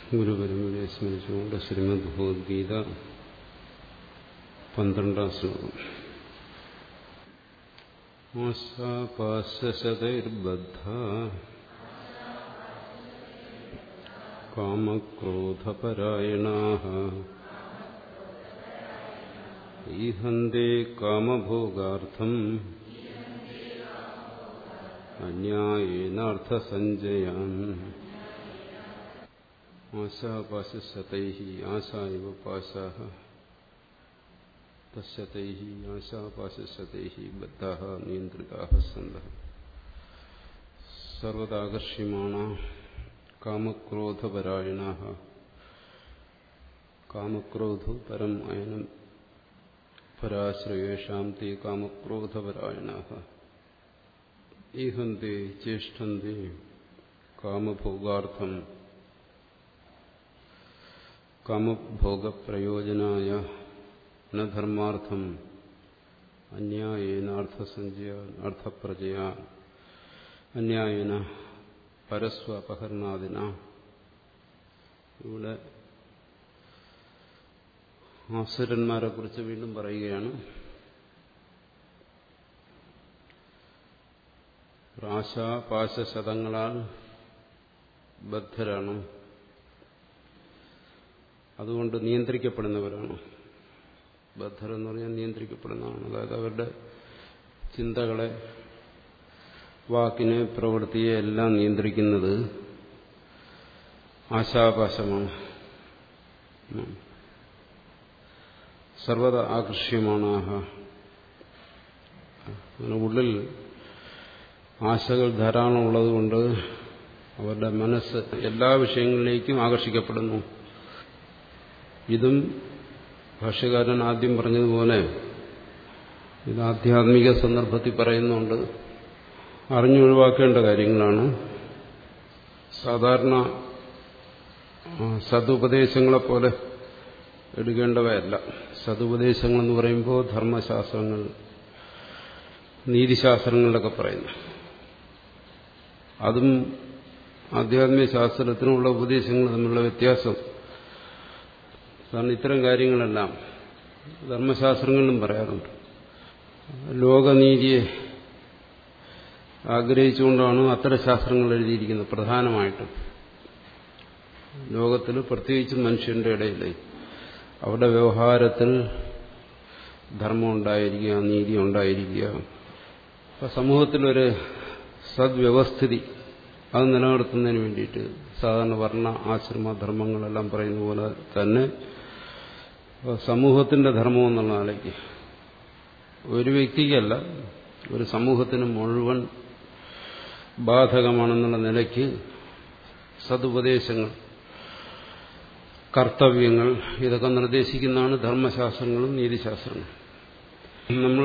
ഗുരുപരമ്പരയെ സ്മരിച്ചുകൊണ്ട് ശ്രീമദ് ഭഗവത്ഗീത പന്ത്രണ്ടാം ശ്ലോകം ആശാപാശതൈർബദ്ധ കാമക്രോധപരായണാ ഈഹന്തേ കാമഭോഗാർത്ഥം അന്യായേനാർത്ഥസഞ്ജയാൻ ആശാപാശതൈ ആശ ഇവ പാശാ തസ്യതൈ ആശാപാശതൈ ബദ്ധാ നിയന്ത്രിതാ സന്ത സർവദാകർഷ്യമാണ കാമക്രോധപരായണ കാമക്രോധു പരം അയനം പരാശ്രയേഷാം തേ കാമക്രോധപരായണ ഈഹന്തി ചേഷ്ടന്തി കാമഭോഗാർത്ഥം കാമഭോഗപ്രയോജനായ ന ധർമാർത്ഥം അന്യായേനാർത്ഥസഞ്ചയ അർത്ഥപ്രജയ അന്യായന പരസ്വ അപഹരണാദിന ഇവിടെ ആസുരന്മാരെ കുറിച്ച് വീണ്ടും പറയുകയാണ് ആശാപാശതങ്ങളാൽ ബദ്ധരാണ് അതുകൊണ്ട് നിയന്ത്രിക്കപ്പെടുന്നവരാണ് ബദ്ധർ എന്ന് പറഞ്ഞാൽ നിയന്ത്രിക്കപ്പെടുന്നതാണ് അതായത് അവരുടെ ചിന്തകളെ വാക്കിനെ പ്രവൃത്തിയെ എല്ലാം നിയന്ത്രിക്കുന്നത് ആശാപാശമാണ് സർവത ആകർഷ്യമാണ് ഉള്ളിൽ ആശകൾ ധാരാളം ഉള്ളതുകൊണ്ട് അവരുടെ മനസ്സ് എല്ലാ വിഷയങ്ങളിലേക്കും ആകർഷിക്കപ്പെടുന്നു ഇതും ഭാഷ്യകാരൻ ആദ്യം പറഞ്ഞതുപോലെ ഇത് ആധ്യാത്മിക സന്ദർഭത്തിൽ പറയുന്നുണ്ട് അറിഞ്ഞൊഴിവാക്കേണ്ട കാര്യങ്ങളാണ് സാധാരണ സതുപദേശങ്ങളെപ്പോലെ എടുക്കേണ്ടവയല്ല സതുപദേശങ്ങളെന്ന് പറയുമ്പോൾ ധർമ്മശാസ്ത്രങ്ങൾ നീതിശാസ്ത്രങ്ങളിലൊക്കെ പറയുന്നു അതും ആധ്യാത്മിക ശാസ്ത്രത്തിനുള്ള ഉപദേശങ്ങൾ തമ്മിലുള്ള വ്യത്യാസം കാരണം ഇത്തരം കാര്യങ്ങളെല്ലാം ധർമ്മശാസ്ത്രങ്ങളിലും പറയാറുണ്ട് ലോകനീതിയെ ആഗ്രഹിച്ചുകൊണ്ടാണ് അത്തരം ശാസ്ത്രങ്ങൾ എഴുതിയിരിക്കുന്നത് പ്രധാനമായിട്ടും ലോകത്തിൽ പ്രത്യേകിച്ചും മനുഷ്യന്റെ ഇടയിൽ അവരുടെ വ്യവഹാരത്തിൽ ധർമ്മം ഉണ്ടായിരിക്കുക നീതി ഉണ്ടായിരിക്കുക അപ്പം സമൂഹത്തിലൊരു സദ്വ്യവസ്ഥിതി അത് നിലനിർത്തുന്നതിന് വേണ്ടിയിട്ട് സാധാരണ വർണ്ണ ആശ്രമ ധർമ്മങ്ങളെല്ലാം പറയുന്ന പോലെ തന്നെ സമൂഹത്തിന്റെ ധർമ്മം എന്നുള്ള നിലയ്ക്ക് ഒരു വ്യക്തിക്കല്ല ഒരു സമൂഹത്തിന് മുഴുവൻ ബാധകമാണെന്നുള്ള നിലയ്ക്ക് സതുപദേശങ്ങൾ കർത്തവ്യങ്ങൾ ഇതൊക്കെ നിർദ്ദേശിക്കുന്നതാണ് ധർമ്മശാസ്ത്രങ്ങളും നീതിശാസ്ത്രങ്ങളും നമ്മൾ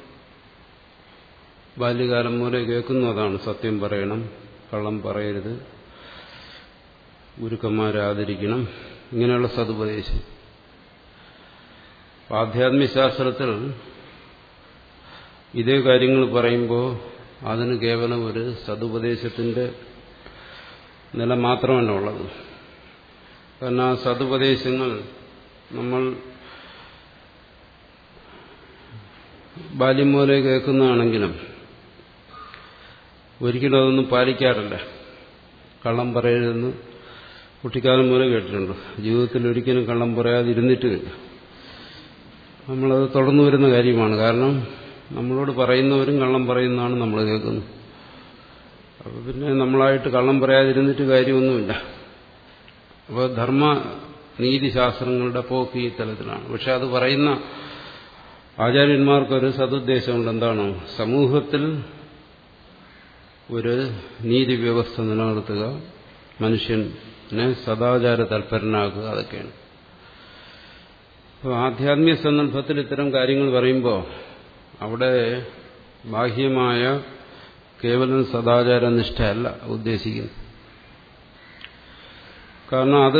ബാല്യകാലം മുതലേ കേൾക്കുന്നു അതാണ് സത്യം പറയണം കള്ളം പറയരുത് ഗുരുക്കന്മാരെ ആദരിക്കണം ഇങ്ങനെയുള്ള സതുപദേശം ആധ്യാത്മിക ശാസ്ത്രത്തിൽ ഇതേ കാര്യങ്ങൾ പറയുമ്പോൾ അതിന് കേവലം ഒരു സതുപദേശത്തിന്റെ നില മാത്രമല്ല ഉള്ളത് കാരണം ആ സതുപദേശങ്ങൾ നമ്മൾ ബാല്യം പോലെ കേൾക്കുന്നതാണെങ്കിലും ഒരിക്കലും അതൊന്നും പാലിക്കാറില്ല കള്ളം പറയരുതെന്ന് കുട്ടിക്കാലം പോലെ കേട്ടിട്ടുണ്ട് ജീവിതത്തിൽ ഒരിക്കലും കള്ളം പറയാതിരുന്നിട്ടുമില്ല നമ്മളത് തുടർന്നു വരുന്ന കാര്യമാണ് കാരണം നമ്മളോട് പറയുന്നവരും കള്ളം പറയുന്നതാണ് നമ്മൾ കേൾക്കുന്നത് അപ്പോൾ പിന്നെ നമ്മളായിട്ട് കള്ളം പറയാതിരുന്നിട്ട് കാര്യമൊന്നുമില്ല അപ്പോൾ ധർമ്മ നീതിശാസ്ത്രങ്ങളുടെ പോക്ക് ഈ തലത്തിലാണ് പക്ഷെ അത് പറയുന്ന ആചാര്യന്മാർക്കൊരു സതുദ്ദേശമുണ്ട് എന്താണ് സമൂഹത്തിൽ ഒരു നീതി വ്യവസ്ഥ നിലനിർത്തുക മനുഷ്യനെ സദാചാര തൽപരനാക്കുക അതൊക്കെയാണ് അപ്പോൾ ആധ്യാത്മിക സന്ദർഭത്തിൽ ഇത്തരം കാര്യങ്ങൾ പറയുമ്പോൾ അവിടെ ബാഹ്യമായ കേവലം സദാചാര നിഷ്ഠയല്ല ഉദ്ദേശിക്കുന്നത് കാരണം അത്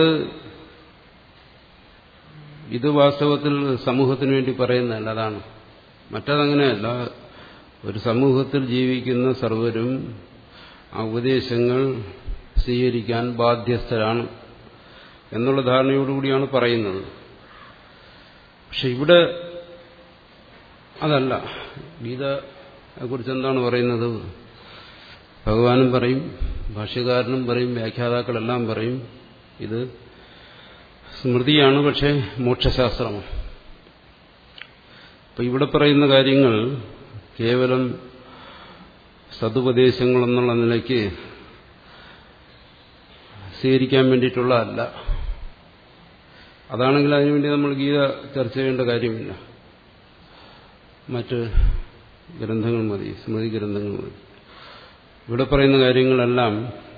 ഇത് വാസ്തവത്തിൽ സമൂഹത്തിന് വേണ്ടി പറയുന്നതല്ല അതാണ് മറ്റതങ്ങനെയല്ല ഒരു സമൂഹത്തിൽ ജീവിക്കുന്ന സർവരും ആ ഉപദേശങ്ങൾ സ്വീകരിക്കാൻ ബാധ്യസ്ഥരാണ് എന്നുള്ള ധാരണയോടുകൂടിയാണ് പറയുന്നത് പക്ഷെ ഇവിടെ അതല്ല ഗീതയെക്കുറിച്ച് എന്താണ് പറയുന്നത് ഭഗവാനും പറയും ഭാഷ്യകാരനും പറയും വ്യാഖ്യാതാക്കളെല്ലാം പറയും ഇത് സ്മൃതിയാണ് പക്ഷേ മോക്ഷശാസ്ത്രമാണ് അപ്പൊ ഇവിടെ പറയുന്ന കാര്യങ്ങൾ കേവലം സതുപദേശങ്ങളെന്നുള്ള നിലയ്ക്ക് സ്വീകരിക്കാൻ വേണ്ടിയിട്ടുള്ളതല്ല അതാണെങ്കിൽ അതിനുവേണ്ടി നമ്മൾ ഗീത ചർച്ച ചെയ്യേണ്ട കാര്യമില്ല മറ്റ് ഗ്രന്ഥങ്ങൾ മതി സ്മൃതി ഗ്രന്ഥങ്ങൾ മതി ഇവിടെ പറയുന്ന കാര്യങ്ങളെല്ലാം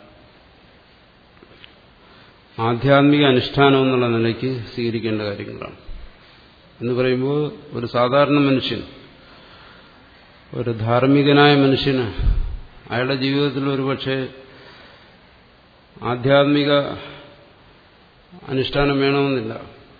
ആധ്യാത്മിക അനുഷ്ഠാനം എന്നുള്ള നിലയ്ക്ക് സ്വീകരിക്കേണ്ട കാര്യങ്ങളാണ് എന്ന് പറയുമ്പോൾ ഒരു സാധാരണ മനുഷ്യൻ ഒരു ധാർമ്മികനായ മനുഷ്യന് അയാളുടെ ജീവിതത്തിൽ ഒരുപക്ഷെ ആധ്യാത്മിക അനുഷ്ഠാനം വേണമെന്നില്ല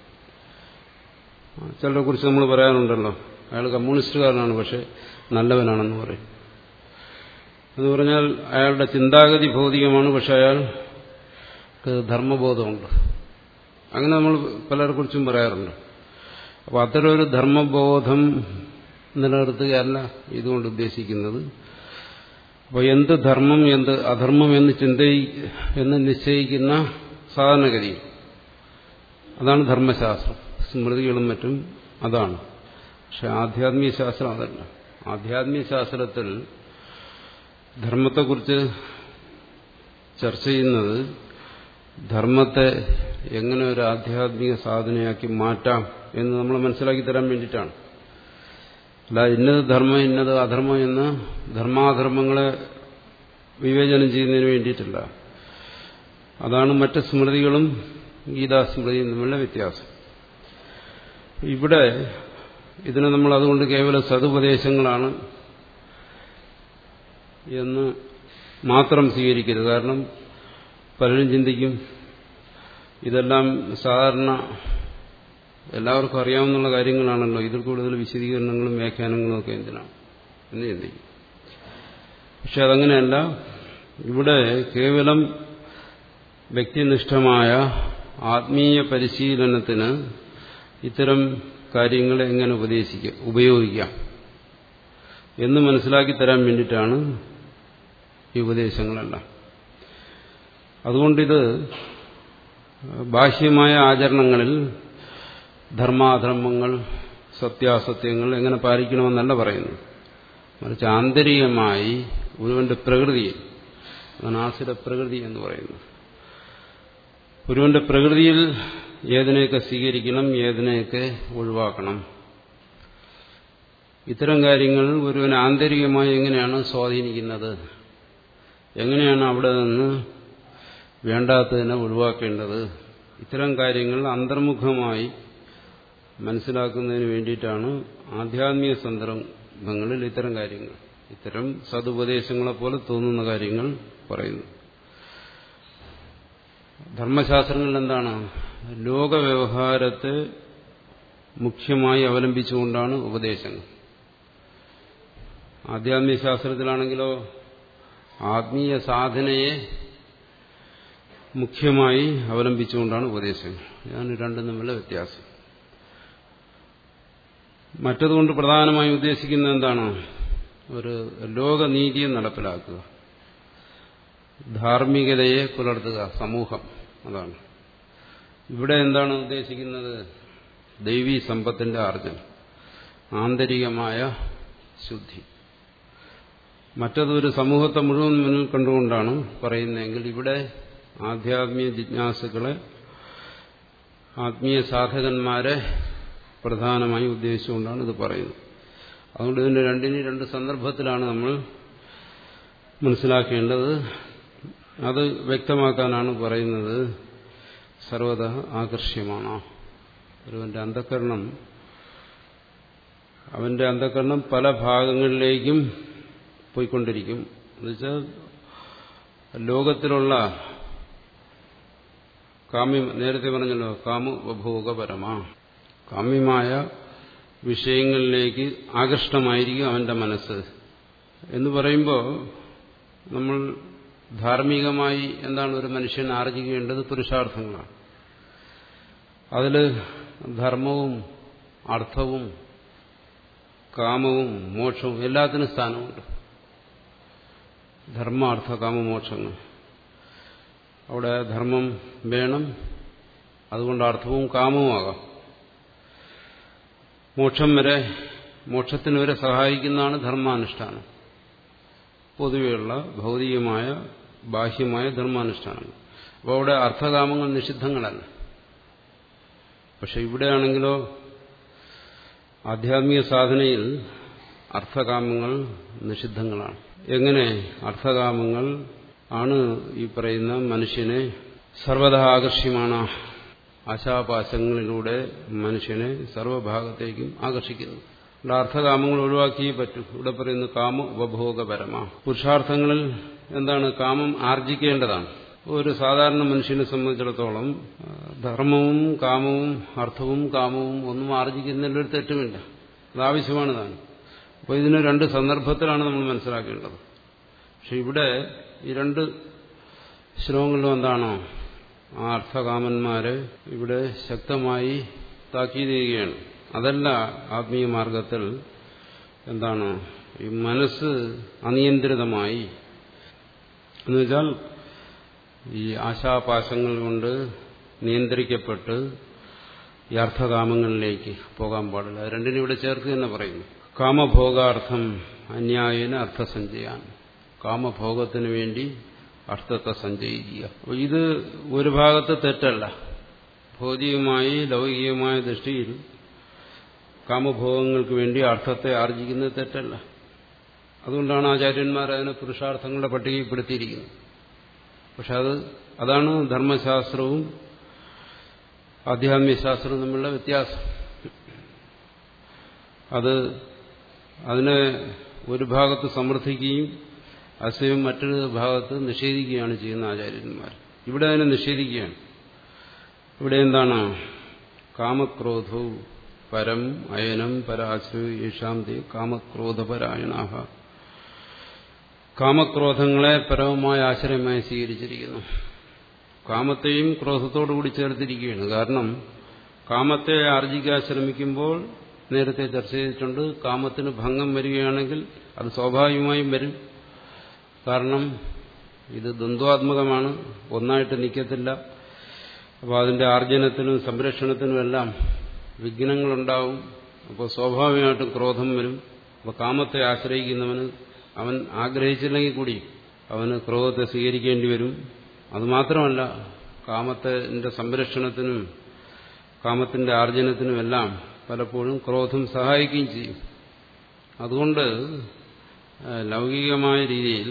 ചിലരെ കുറിച്ച് നമ്മൾ പറയാറുണ്ടല്ലോ അയാൾ കമ്മ്യൂണിസ്റ്റുകാരനാണ് പക്ഷെ നല്ലവനാണെന്ന് പറയും എന്ന് പറഞ്ഞാൽ അയാളുടെ ചിന്താഗതി ഭൗതികമാണ് പക്ഷെ അയാൾക്ക് ധർമ്മബോധമുണ്ട് അങ്ങനെ നമ്മൾ പലരെ കുറിച്ചും പറയാറുണ്ട് അപ്പോൾ അത്തരം ഒരു ധർമ്മബോധം നിലനിർത്തുകയല്ല ഇതുകൊണ്ട് ഉദ്ദേശിക്കുന്നത് അപ്പോൾ എന്ത് ധർമ്മം എന്ത് അധർമ്മം എന്ന് ചിന്ത എന്ന് നിശ്ചയിക്കുന്ന സാധാരണഗതി അതാണ് ധർമ്മശാസ്ത്രം സ്മൃതികളും മറ്റും അതാണ് പക്ഷെ ആധ്യാത്മിക ശാസ്ത്രം അതല്ല ആധ്യാത്മിക ശാസ്ത്രത്തിൽ ധർമ്മത്തെക്കുറിച്ച് ചർച്ച ചെയ്യുന്നത് ധർമ്മത്തെ എങ്ങനെ ഒരു ആധ്യാത്മിക സാധനയാക്കി മാറ്റാം എന്ന് നമ്മൾ മനസ്സിലാക്കി തരാൻ വേണ്ടിയിട്ടാണ് അല്ല ഇന്നത് ധർമ്മം ഇന്നത് അധർമ്മം എന്ന് ധർമാധർമ്മങ്ങളെ വിവേചനം ചെയ്യുന്നതിന് വേണ്ടിയിട്ടില്ല അതാണ് മറ്റ് സ്മൃതികളും ഗീതാസ്മൃതിയും തമ്മിലുള്ള വ്യത്യാസം ഇവിടെ ഇതിനെ നമ്മൾ അതുകൊണ്ട് കേവലം സതുപദേശങ്ങളാണ് എന്ന് മാത്രം സ്വീകരിക്കരുത് കാരണം പലരും ചിന്തിക്കും ഇതെല്ലാം സാധാരണ എല്ലാവർക്കും അറിയാവുന്ന കാര്യങ്ങളാണല്ലോ ഇതിൽ കൂടുതൽ വിശദീകരണങ്ങളും വ്യാഖ്യാനങ്ങളും ഒക്കെ എന്തിനാണ് എന്ന് ചിന്തിക്കും പക്ഷെ അതങ്ങനെയല്ല ഇവിടെ കേവലം വ്യക്തിനിഷ്ഠമായ ആത്മീയ പരിശീലനത്തിന് ഇത്തരം കാര്യങ്ങളെ എങ്ങനെ ഉപദേശിക്കാം ഉപയോഗിക്കാം എന്ന് മനസ്സിലാക്കി തരാൻ വേണ്ടിയിട്ടാണ് ഈ ഉപദേശങ്ങളെല്ലാം അതുകൊണ്ടിത് ബാഹ്യമായ ആചരണങ്ങളിൽ ധർമാധർമ്മങ്ങൾ സത്യാസത്യങ്ങൾ എങ്ങനെ പാലിക്കണമെന്നല്ല പറയുന്നു മറിച്ച് ആന്തരികമായി ഒരുവന്റെ പ്രകൃതിയിൽ അതാണ് ആസുര പ്രകൃതി എന്ന് പറയുന്നത് ഒരുവന്റെ പ്രകൃതിയിൽ ഏതിനെയൊക്കെ സ്വീകരിക്കണം ഏതിനെയൊക്കെ ഒഴിവാക്കണം ഇത്തരം കാര്യങ്ങൾ ഒരുവനെ ആന്തരികമായി എങ്ങനെയാണ് സ്വാധീനിക്കുന്നത് എങ്ങനെയാണ് അവിടെ നിന്ന് വേണ്ടാത്തതിനെ ഒഴിവാക്കേണ്ടത് ഇത്തരം കാര്യങ്ങൾ അന്തർമുഖമായി മനസ്സിലാക്കുന്നതിന് വേണ്ടിയിട്ടാണ് ആധ്യാത്മിക സന്ദർഭങ്ങളിൽ ഇത്തരം കാര്യങ്ങൾ ഇത്തരം സതുപദേശങ്ങളെപ്പോലെ തോന്നുന്ന കാര്യങ്ങൾ പറയുന്നു ധർമ്മശാസ്ത്രങ്ങളിൽ എന്താണ് ലോകവ്യവഹാരത്തെ മുഖ്യമായി അവലംബിച്ചുകൊണ്ടാണ് ഉപദേശങ്ങൾ ആധ്യാത്മിക ശാസ്ത്രത്തിലാണെങ്കിലോ ആത്മീയ സാധനയെ മുഖ്യമായി അവലംബിച്ചുകൊണ്ടാണ് ഉപദേശങ്ങൾ ഇതാണ് രണ്ടും തമ്മിലുള്ള വ്യത്യാസം മറ്റതുകൊണ്ട് പ്രധാനമായി ഉദ്ദേശിക്കുന്നത് എന്താണ് ഒരു ലോകനീതിയെ നടപ്പിലാക്കുക ധാർമ്മികതയെ പുലർത്തുക സമൂഹം അതാണ് ഇവിടെ എന്താണ് ഉദ്ദേശിക്കുന്നത് ദൈവീ സമ്പത്തിന്റെ ആർജനം ആന്തരികമായ ശുദ്ധി മറ്റതൊരു സമൂഹത്തെ മുഴുവൻ മുന്നിൽ കണ്ടുകൊണ്ടാണ് പറയുന്നതെങ്കിൽ ഇവിടെ ആധ്യാത്മിക ജിജ്ഞാസുക്കളെ ആത്മീയ സാധകന്മാരെ പ്രധാനമായി ഉദ്ദേശിച്ചുകൊണ്ടാണ് ഇത് പറയുന്നത് അതുകൊണ്ട് ഇതിന്റെ രണ്ടിനും രണ്ട് സന്ദർഭത്തിലാണ് നമ്മൾ മനസ്സിലാക്കേണ്ടത് അത് വ്യക്തമാക്കാനാണ് പറയുന്നത് സർവത ആകർഷ്യമാണ് ഒരുവന്റെ അന്ധകരണം അവന്റെ അന്ധകരണം പല ഭാഗങ്ങളിലേക്കും പോയിക്കൊണ്ടിരിക്കും എന്നുവെച്ചാൽ ലോകത്തിലുള്ള കാമ്യം നേരത്തെ പറഞ്ഞല്ലോ കാമ ഉപഭോഗപരമാ കാമ്യമായ വിഷയങ്ങളിലേക്ക് ആകൃഷ്ടമായിരിക്കും അവന്റെ മനസ്സ് എന്ന് പറയുമ്പോൾ നമ്മൾ ധാർമ്മികമായി എന്താണ് ഒരു മനുഷ്യൻ ആർജിക്കേണ്ടത് പുരുഷാർത്ഥങ്ങളാണ് അതിൽ ധർമ്മവും അർത്ഥവും കാമവും മോക്ഷവും എല്ലാത്തിനും സ്ഥാനമുണ്ട് ധർമ്മ അർത്ഥ കാമമോക്ഷങ്ങൾ അവിടെ ധർമ്മം വേണം അതുകൊണ്ട് അർത്ഥവും കാമവും ആകാം മോക്ഷം വരെ മോക്ഷത്തിന് വരെ സഹായിക്കുന്നതാണ് ധർമാനുഷ്ഠാനം പൊതുവെയുള്ള ഭൗതികമായ ബാഹ്യമായ ധർമാനുഷ്ഠാനങ്ങൾ അപ്പോൾ അവിടെ അർത്ഥകാമങ്ങൾ നിഷിദ്ധങ്ങളല്ല പക്ഷെ ഇവിടെയാണെങ്കിലോ ആധ്യാത്മിക സാധനയിൽ അർത്ഥകാമങ്ങൾ നിഷിദ്ധങ്ങളാണ് എങ്ങനെ അർത്ഥകാമങ്ങൾ ആണ് ഈ പറയുന്ന മനുഷ്യനെ സർവത ആകർഷ്യമാണ് ആശാപാശങ്ങളിലൂടെ മനുഷ്യനെ സർവഭാഗത്തേക്കും ആകർഷിക്കുന്നു ഇവിടെ അർത്ഥകാമങ്ങൾ ഒഴിവാക്കിയേ പറ്റൂ ഇവിടെ പറയുന്നു കാമ ഉപഭോഗപരമാ പുരുഷാർത്ഥങ്ങളിൽ എന്താണ് കാമം ആർജിക്കേണ്ടതാണ് ഒരു സാധാരണ മനുഷ്യനെ സംബന്ധിച്ചിടത്തോളം ധർമ്മവും കാമവും അർത്ഥവും കാമവും ഒന്നും ആർജിക്കുന്നതിൽ ഒരു തെറ്റുമില്ല അത് ആവശ്യമാണ് താൻ അപ്പോൾ ഇതിന് രണ്ട് സന്ദർഭത്തിലാണ് നമ്മൾ മനസ്സിലാക്കേണ്ടത് പക്ഷെ ഇവിടെ ഈ രണ്ട് ശ്ലോകങ്ങളിലും എന്താണോ ആ അർത്ഥകാമന്മാരെ ഇവിടെ ശക്തമായി താക്കീത് ചെയ്യുകയാണ് അതല്ല ആത്മീയ മാർഗത്തിൽ എന്താണ് ഈ മനസ്സ് അനിയന്ത്രിതമായി എന്നുവെച്ചാൽ ഈ ആശാപാശങ്ങൾ കൊണ്ട് നിയന്ത്രിക്കപ്പെട്ട് ഈ അർത്ഥകാമങ്ങളിലേക്ക് പോകാൻ പാടില്ല അത് രണ്ടിനും ഇവിടെ ചേർത്ത് തന്നെ പറയുന്നു കാമഭോഗാർത്ഥം അന്യായന അർത്ഥസഞ്ചയാൻ കാമഭോഗത്തിന് വേണ്ടി അർത്ഥത്തെ സഞ്ചയിക്കുക ഇത് ഒരു ഭാഗത്ത് തെറ്റല്ല ഭൗതികമായി ലൗകികമായ ദൃഷ്ടിയിൽ കാമഭോഗങ്ങൾക്ക് വേണ്ടി അർത്ഥത്തെ ആർജിക്കുന്നത് തെറ്റല്ല അതുകൊണ്ടാണ് ആചാര്യന്മാർ അതിനെ പുരുഷാർത്ഥങ്ങളുടെ പട്ടികപ്പെടുത്തിയിരിക്കുന്നത് പക്ഷെ അത് അതാണ് ധർമ്മശാസ്ത്രവും ആധ്യാത്മിക ശാസ്ത്രവും തമ്മിലുള്ള വ്യത്യാസം അത് അതിനെ ഒരു ഭാഗത്ത് സമർത്ഥിക്കുകയും അസയം മറ്റൊരു ഭാഗത്ത് നിഷേധിക്കുകയാണ് ചെയ്യുന്ന ആചാര്യന്മാർ ഇവിടെ അതിനെ നിഷേധിക്കുകയാണ് ഇവിടെ എന്താണ് കാമക്രോധവും പരം അയനം പരാശ്രയ യേശാന്തി കാമക്രോധപരായണാഹ കാമക്രോധങ്ങളെ പരമമായ ആശ്രയമായി സ്വീകരിച്ചിരിക്കുന്നു കാമത്തെയും ക്രോധത്തോടുകൂടി ചേർത്തിരിക്കുകയാണ് കാരണം കാമത്തെ ആർജിക്കാൻ ശ്രമിക്കുമ്പോൾ നേരത്തെ ചർച്ച ചെയ്തിട്ടുണ്ട് കാമത്തിന് ഭംഗം വരികയാണെങ്കിൽ അത് സ്വാഭാവികമായും വരും കാരണം ഇത് ദ്വന്ദ്വാത്മകമാണ് ഒന്നായിട്ട് നിൽക്കത്തില്ല അപ്പോൾ അതിന്റെ ആർജനത്തിനും സംരക്ഷണത്തിനുമെല്ലാം വിഘ്നങ്ങളുണ്ടാവും അപ്പോൾ സ്വാഭാവികമായിട്ടും ക്രോധം വരും അപ്പോൾ കാമത്തെ ആശ്രയിക്കുന്നവന് അവൻ ആഗ്രഹിച്ചില്ലെങ്കിൽ കൂടി അവന് ക്രോധത്തെ സ്വീകരിക്കേണ്ടി വരും അതുമാത്രമല്ല കാമത്തിന്റെ സംരക്ഷണത്തിനും കാമത്തിന്റെ ആർജനത്തിനുമെല്ലാം പലപ്പോഴും ക്രോധം സഹായിക്കുകയും ചെയ്യും അതുകൊണ്ട് ലൗകികമായ രീതിയിൽ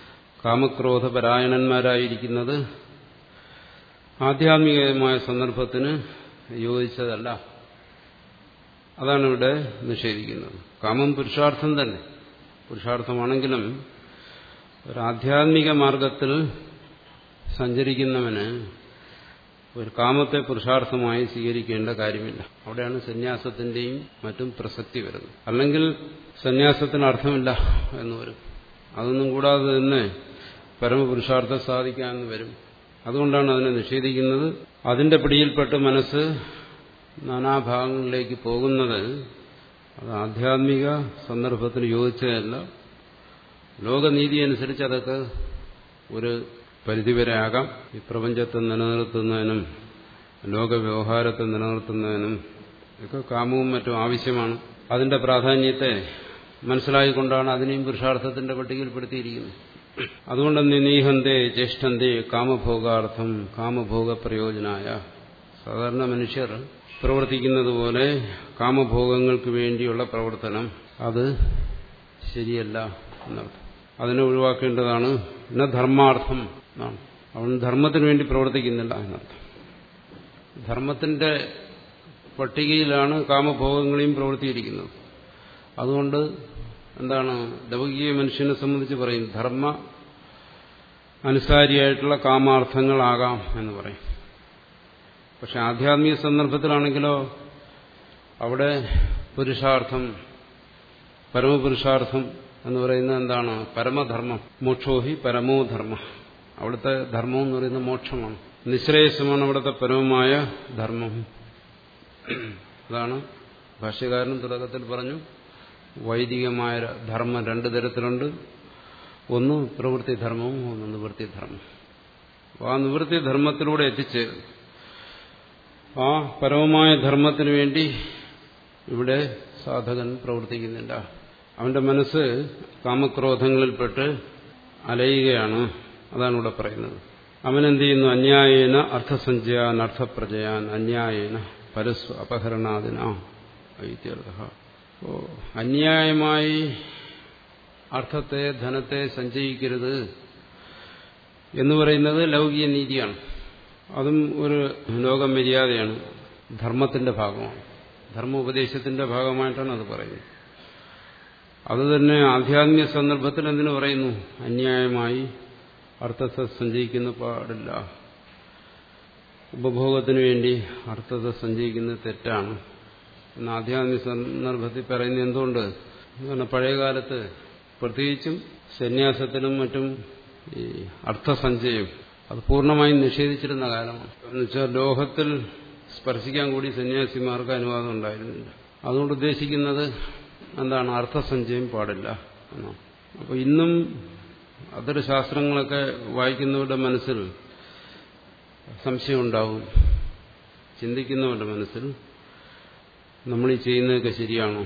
കാമക്രോധപരായണന്മാരായിരിക്കുന്നത് ആധ്യാത്മികമായ സന്ദർഭത്തിന് യോജിച്ചതല്ല അതാണ് ഇവിടെ നിഷേധിക്കുന്നത് കാമം പുരുഷാർത്ഥം തന്നെ പുരുഷാർത്ഥമാണെങ്കിലും ഒരു ആധ്യാത്മിക മാർഗത്തിൽ സഞ്ചരിക്കുന്നവന് ഒരു കാമത്തെ പുരുഷാർത്ഥമായി സ്വീകരിക്കേണ്ട കാര്യമില്ല അവിടെയാണ് സന്യാസത്തിന്റെയും മറ്റും പ്രസക്തി വരുന്നത് അല്ലെങ്കിൽ സന്യാസത്തിന് അർത്ഥമില്ല എന്ന് വരും അതൊന്നും കൂടാതെ തന്നെ പരമപുരുഷാർത്ഥം സാധിക്കാമെന്ന് വരും അതുകൊണ്ടാണ് അതിനെ നിഷേധിക്കുന്നത് അതിന്റെ പിടിയിൽപ്പെട്ട് മനസ്സ് നാനാഭാഗങ്ങളിലേക്ക് പോകുന്നത് അത് ആധ്യാത്മിക സന്ദർഭത്തിന് യോജിച്ചതല്ല ലോകനീതി അനുസരിച്ച് അതൊക്കെ ഒരു പരിധിവരെ ആകാം ഈ പ്രപഞ്ചത്തെ നിലനിർത്തുന്നതിനും ലോകവ്യവഹാരത്തെ നിലനിർത്തുന്നതിനും ഒക്കെ കാമവും മറ്റും ആവശ്യമാണ് അതിന്റെ പ്രാധാന്യത്തെ മനസ്സിലായിക്കൊണ്ടാണ് അതിനെയും പുരുഷാർത്ഥത്തിന്റെ പട്ടികയിൽപ്പെടുത്തിയിരിക്കുന്നത് അതുകൊണ്ട് നീഹന്തേ ജ്യേഷ്ഠന്തേ കാമഭോഗാർത്ഥം കാമഭോഗ പ്രയോജനായ സാധാരണ മനുഷ്യർ പ്രവർത്തിക്കുന്നത് പോലെ കാമഭോഗങ്ങൾക്ക് വേണ്ടിയുള്ള പ്രവർത്തനം അത് ശരിയല്ല എന്നർത്ഥം അതിനെ ഒഴിവാക്കേണ്ടതാണ് പിന്നെ ധർമാർത്ഥം എന്നാണ് അവൻ ധർമ്മത്തിന് വേണ്ടി പ്രവർത്തിക്കുന്നില്ല എന്നർത്ഥം ധർമ്മത്തിന്റെ പട്ടികയിലാണ് കാമഭോഗങ്ങളെയും പ്രവർത്തിയിരിക്കുന്നത് അതുകൊണ്ട് എന്താണ് ലൗകിക മനുഷ്യനെ സംബന്ധിച്ച് പറയും ധർമ്മ അനുസാരിയായിട്ടുള്ള കാമാർത്ഥങ്ങളാകാം എന്ന് പറയും പക്ഷെ ആധ്യാത്മിക സന്ദർഭത്തിലാണെങ്കിലോ അവിടെ പുരുഷാർത്ഥം പരമപുരുഷാർത്ഥം എന്ന് പറയുന്നത് എന്താണ് പരമധർമ്മം മോക്ഷോഹി പരമോധർമ്മ അവിടുത്തെ ധർമ്മം എന്ന് പറയുന്നത് മോക്ഷമാണ് നിശ്രേയസമാണ് അവിടുത്തെ പരമമായ ധർമ്മം അതാണ് ഭാഷ്യകാരൻ തുടക്കത്തിൽ പറഞ്ഞു വൈദികമായ ധർമ്മം രണ്ടു തരത്തിലുണ്ട് ഒന്ന് പ്രവൃത്തി ധർമ്മവും ഒന്ന് നിവൃത്തി ധർമ്മം അപ്പോൾ ആ നിവൃത്തി ധർമ്മത്തിലൂടെ എത്തിച്ചേരും ആ പരമമായ ധർമ്മത്തിന് വേണ്ടി ഇവിടെ സാധകൻ പ്രവർത്തിക്കുന്നില്ല അവന്റെ മനസ്സ് കാമക്രോധങ്ങളിൽപ്പെട്ട് അലയുകയാണ് അതാണ് ഇവിടെ പറയുന്നത് അവൻ എന്ത് ചെയ്യുന്നു അന്യായേന അർത്ഥസഞ്ചയാൻ അർത്ഥപ്രജയാൻ അന്യായേന പരസ്വ അപഹരണാദിന ഇത്യർത്ഥ ഓ അന്യായമായി അർത്ഥത്തെ ധനത്തെ സഞ്ചയിക്കരുത് എന്ന് പറയുന്നത് ലൗകിക നീതിയാണ് അതും ഒരു ലോക മര്യാദയാണ് ധർമ്മത്തിന്റെ ഭാഗമാണ് ധർമ്മ ഉപദേശത്തിന്റെ ഭാഗമായിട്ടാണ് അത് പറയുന്നത് അത് തന്നെ ആധ്യാത്മിക സന്ദർഭത്തിൽ എന്തിനു പറയുന്നു അന്യായമായി അർത്ഥത്തെ സഞ്ചയിക്കുന്ന പാടില്ല ഉപഭോഗത്തിന് വേണ്ടി അർത്ഥത്തെ സഞ്ചയിക്കുന്നത് തെറ്റാണ് എന്ന് ആധ്യാത്മിക സന്ദർഭത്തിൽ പറയുന്നത് എന്തുകൊണ്ട് കാരണം പഴയകാലത്ത് പ്രത്യേകിച്ചും സന്യാസത്തിനും മറ്റും ഈ അർത്ഥസഞ്ചയം അത് പൂർണ്ണമായും നിഷേധിച്ചിരുന്ന കാലമാണ് എന്നുവെച്ചാൽ ലോകത്തിൽ സ്പർശിക്കാൻ കൂടി സന്യാസിമാർക്ക് അനുവാദം ഉണ്ടായിരുന്നില്ല അതുകൊണ്ട് ഉദ്ദേശിക്കുന്നത് എന്താണ് അർത്ഥസഞ്ചയം പാടില്ല എന്നാണ് അപ്പോൾ ഇന്നും അത്തരം ശാസ്ത്രങ്ങളൊക്കെ വായിക്കുന്നവരുടെ മനസ്സിൽ സംശയമുണ്ടാവും ചിന്തിക്കുന്നവരുടെ മനസ്സിൽ നമ്മൾ ഈ ചെയ്യുന്നതൊക്കെ ശരിയാണോ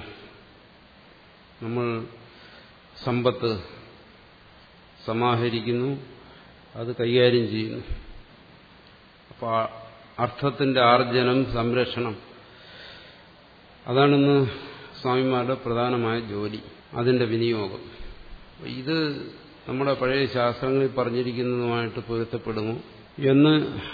നമ്മൾ സമ്പത്ത് സമാഹരിക്കുന്നു അത് കൈകാര്യം ചെയ്യുന്നു അപ്പോൾ അർത്ഥത്തിന്റെ ആർജനം സംരക്ഷണം അതാണിന്ന് സ്വാമിമാരുടെ പ്രധാനമായ ജോലി അതിന്റെ വിനിയോഗം ഇത് നമ്മുടെ പഴയ ശാസ്ത്രങ്ങളിൽ പറഞ്ഞിരിക്കുന്നതുമായിട്ട് പൊരുത്തപ്പെടുമോ എന്ന്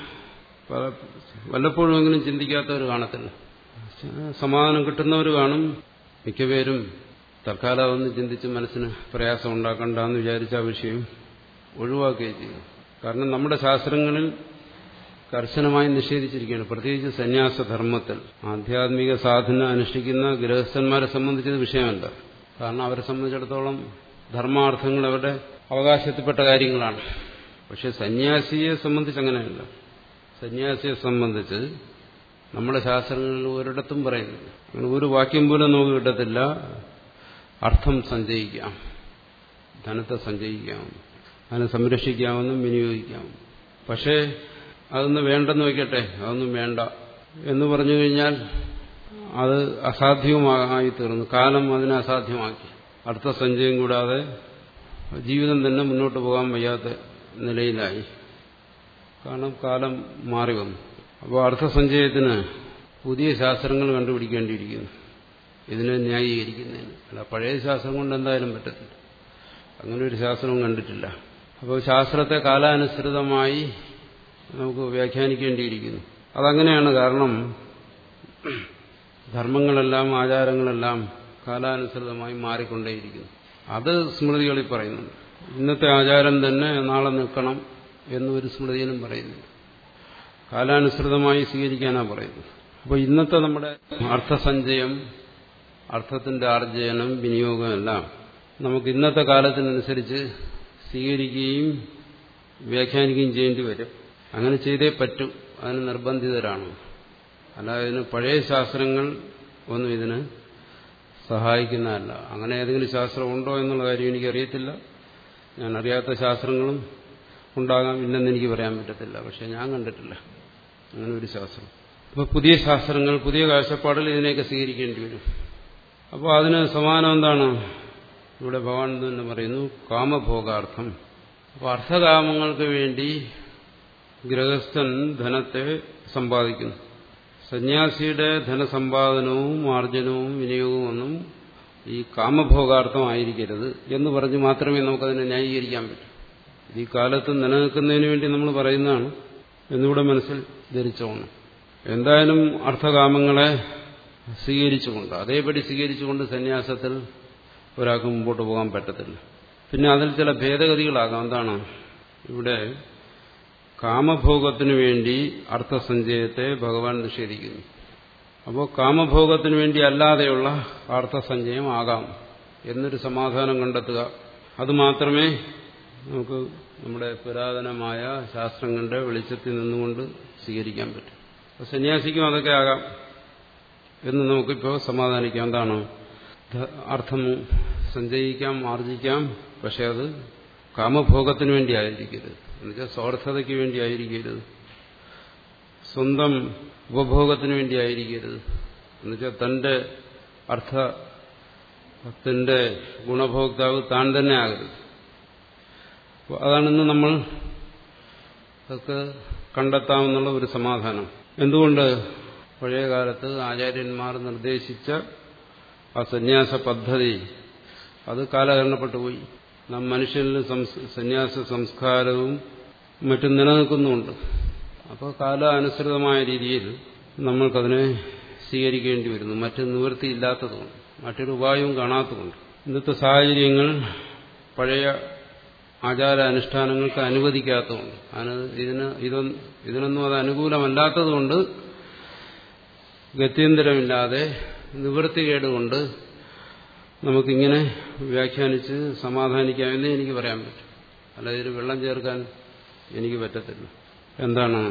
വല്ലപ്പോഴുമെങ്കിലും ചിന്തിക്കാത്തവർ കാണത്തില്ല സമാധാനം കിട്ടുന്നവർ കാണും മിക്കപേരും തൽക്കാലം ഒന്ന് ചിന്തിച്ച് മനസ്സിന് പ്രയാസം ഉണ്ടാക്കണ്ടെന്ന് വിചാരിച്ച ആ വിഷയം ഒഴിവാക്കുകയും ചെയ്യും കാരണം നമ്മുടെ ശാസ്ത്രങ്ങളിൽ കർശനമായി നിഷേധിച്ചിരിക്കുകയാണ് പ്രത്യേകിച്ച് സന്യാസധർമ്മത്തിൽ ആധ്യാത്മിക സാധന അനുഷ്ഠിക്കുന്ന ഗൃഹസ്ഥന്മാരെ സംബന്ധിച്ചത് വിഷയമല്ല കാരണം അവരെ സംബന്ധിച്ചിടത്തോളം ധർമാർത്ഥങ്ങൾ അവരുടെ അവകാശത്തിൽപ്പെട്ട കാര്യങ്ങളാണ് പക്ഷെ സന്യാസിയെ സംബന്ധിച്ച് അങ്ങനെയല്ല സന്യാസിയെ സംബന്ധിച്ച് നമ്മുടെ ശാസ്ത്രങ്ങളിൽ ഒരിടത്തും പറയുന്നില്ല അങ്ങനെ ഒരു വാക്യം പോലും നമുക്ക് കിട്ടത്തില്ല അർത്ഥം സഞ്ചയിക്കാം ധനത്തെ സഞ്ചയിക്കാം അതിനെ സംരക്ഷിക്കാമെന്നും വിനിയോഗിക്കാമെന്നും പക്ഷേ അതൊന്നും വേണ്ടെന്ന് വയ്ക്കട്ടെ അതൊന്നും വേണ്ട എന്ന് പറഞ്ഞു കഴിഞ്ഞാൽ അത് അസാധ്യവുമായി തീർന്നു കാലം അതിനെ അസാധ്യമാക്കി അർത്ഥസഞ്ചയം കൂടാതെ ജീവിതം തന്നെ മുന്നോട്ട് പോകാൻ വയ്യാത്ത നിലയിലായി കാരണം കാലം മാറി വന്നു അപ്പോൾ അർത്ഥസഞ്ചയത്തിന് പുതിയ ശാസ്ത്രങ്ങൾ കണ്ടുപിടിക്കേണ്ടിയിരിക്കുന്നു ഇതിനെ ന്യായീകരിക്കുന്നതിന് അല്ല പഴയ ശാസ്ത്രം കൊണ്ട് എന്തായാലും പറ്റത്തില്ല അങ്ങനെ ഒരു ശാസ്ത്രവും കണ്ടിട്ടില്ല അപ്പോൾ ശാസ്ത്രത്തെ കാലാനുസൃതമായി നമുക്ക് വ്യാഖ്യാനിക്കേണ്ടിയിരിക്കുന്നു അതങ്ങനെയാണ് കാരണം ധർമ്മങ്ങളെല്ലാം ആചാരങ്ങളെല്ലാം കാലാനുസൃതമായി മാറിക്കൊണ്ടേയിരിക്കുന്നു അത് സ്മൃതികളിൽ പറയുന്നുണ്ട് ഇന്നത്തെ ആചാരം തന്നെ നാളെ നിൽക്കണം എന്നൊരു സ്മൃതിയിലും പറയുന്നുണ്ട് കാലാനുസൃതമായി സ്വീകരിക്കാനാണ് പറയുന്നത് അപ്പോൾ ഇന്നത്തെ നമ്മുടെ അർത്ഥസഞ്ചയം അർത്ഥത്തിന്റെ ആർജനം വിനിയോഗമെല്ലാം നമുക്ക് ഇന്നത്തെ കാലത്തിനനുസരിച്ച് സ്വീകരിക്കുകയും വ്യാഖ്യാനിക്കുകയും ചെയ്യേണ്ടി വരും അങ്ങനെ ചെയ്തേ പറ്റും അതിന് നിർബന്ധിതരാണ് അല്ലാതെ ഇതിന് പഴയ ശാസ്ത്രങ്ങൾ ഒന്നും ഇതിന് സഹായിക്കുന്നതല്ല അങ്ങനെ ഏതെങ്കിലും ശാസ്ത്രം ഉണ്ടോ എന്നുള്ള കാര്യം എനിക്കറിയത്തില്ല ഞാൻ അറിയാത്ത ശാസ്ത്രങ്ങളും ഉണ്ടാകാം ഇല്ലെന്ന് എനിക്ക് പറയാൻ പറ്റത്തില്ല പക്ഷെ ഞാൻ കണ്ടിട്ടില്ല അങ്ങനെ ഒരു ശാസ്ത്രം അപ്പോൾ പുതിയ ശാസ്ത്രങ്ങൾ പുതിയ കാഴ്ചപ്പാടിൽ ഇതിനെയൊക്കെ സ്വീകരിക്കേണ്ടി വരും അപ്പോൾ അതിന് സമാനം എന്താണ് ഇവിടെ ഭഗവാൻ തന്നെ പറയുന്നു കാമഭോഗാർത്ഥം അപ്പോൾ അർത്ഥകാമങ്ങൾക്ക് വേണ്ടി ഗൃഹസ്ഥൻ ധനത്തെ സമ്പാദിക്കുന്നു സന്യാസിയുടെ ധനസമ്പാദനവും ആർജനവും വിനിയോഗവും ഒന്നും ഈ കാമഭോഗാർത്ഥമായിരിക്കരുത് എന്ന് പറഞ്ഞ് മാത്രമേ നമുക്കതിനെ ന്യായീകരിക്കാൻ പറ്റൂ ഈ കാലത്ത് നിലനിൽക്കുന്നതിന് വേണ്ടി നമ്മൾ പറയുന്നതാണ് എന്നിവിടെ മനസ്സിൽ ധരിച്ചോണം എന്തായാലും അർത്ഥകാമങ്ങളെ സ്വീകരിച്ചുകൊണ്ട് അതേപടി സ്വീകരിച്ചുകൊണ്ട് സന്യാസത്തിൽ ഒരാൾക്ക് മുമ്പോട്ട് പോകാൻ പറ്റത്തില്ല പിന്നെ അതിൽ ചില ഭേദഗതികളാകാം എന്താണ് ഇവിടെ കാമഭോഗത്തിനു വേണ്ടി അർത്ഥസഞ്ചയത്തെ ഭഗവാൻ നിഷേധിക്കുന്നു അപ്പോൾ കാമഭോഗത്തിനു വേണ്ടി അല്ലാതെയുള്ള അർത്ഥസഞ്ചയം ആകാം എന്നൊരു സമാധാനം കണ്ടെത്തുക അത് മാത്രമേ നമുക്ക് നമ്മുടെ പുരാതനമായ ശാസ്ത്രങ്ങളുടെ വെളിച്ചത്തിൽ നിന്നുകൊണ്ട് സ്വീകരിക്കാൻ പറ്റും അപ്പോൾ സന്യാസിക്കും അതൊക്കെ ആകാം എന്ന് നമുക്കിപ്പോൾ സമാധാനിക്കാം എന്താണ് അർത്ഥം സഞ്ചയിക്കാം ആർജിക്കാം പക്ഷെ അത് കാമഭോഗത്തിന് വേണ്ടി ആയിരിക്കരുത് എന്നുവെച്ചാൽ സ്വാർത്ഥതയ്ക്ക് വേണ്ടി ആയിരിക്കരുത് സ്വന്തം ഉപഭോഗത്തിന് വേണ്ടി ആയിരിക്കരുത് എന്നുവെച്ചാൽ തന്റെ അർത്ഥത്തിന്റെ ഗുണഭോക്താവ് താൻ തന്നെ ആകരുത് അതാണിന്ന് നമ്മൾ അതൊക്കെ കണ്ടെത്താമെന്നുള്ള ഒരു സമാധാനം എന്തുകൊണ്ട് പഴയ കാലത്ത് ആചാര്യന്മാർ നിർദ്ദേശിച്ച ആ സന്യാസ പദ്ധതി അത് കാലഹരണപ്പെട്ടു പോയി നാം മനുഷ്യനിൽ സന്യാസ സംസ്കാരവും മറ്റും നിലനിൽക്കുന്നുമുണ്ട് അപ്പോൾ കാലാനുസൃതമായ രീതിയിൽ നമ്മൾക്കതിനെ സ്വീകരിക്കേണ്ടി വരുന്നു മറ്റു നിവൃത്തിയില്ലാത്തതുകൊണ്ട് മറ്റൊരു ഉപായവും കാണാത്തതുകൊണ്ട് ഇന്നത്തെ സാഹചര്യങ്ങൾ പഴയ ആചാരാനുഷ്ഠാനങ്ങൾക്ക് അനുവദിക്കാത്തതുകൊണ്ട് അതിന് ഇതിന് ഇതൊന്നും ഇതിനൊന്നും അത് അനുകൂലമല്ലാത്തതുകൊണ്ട് ഗത്യന്തരമില്ലാതെ നിവൃത്തികേടുകൊണ്ട് നമുക്കിങ്ങനെ വ്യാഖ്യാനിച്ച് സമാധാനിക്കാമെന്നേ എനിക്ക് പറയാൻ പറ്റും അല്ല ഇതിൽ വെള്ളം ചേർക്കാൻ എനിക്ക് പറ്റത്തില്ല എന്താണ്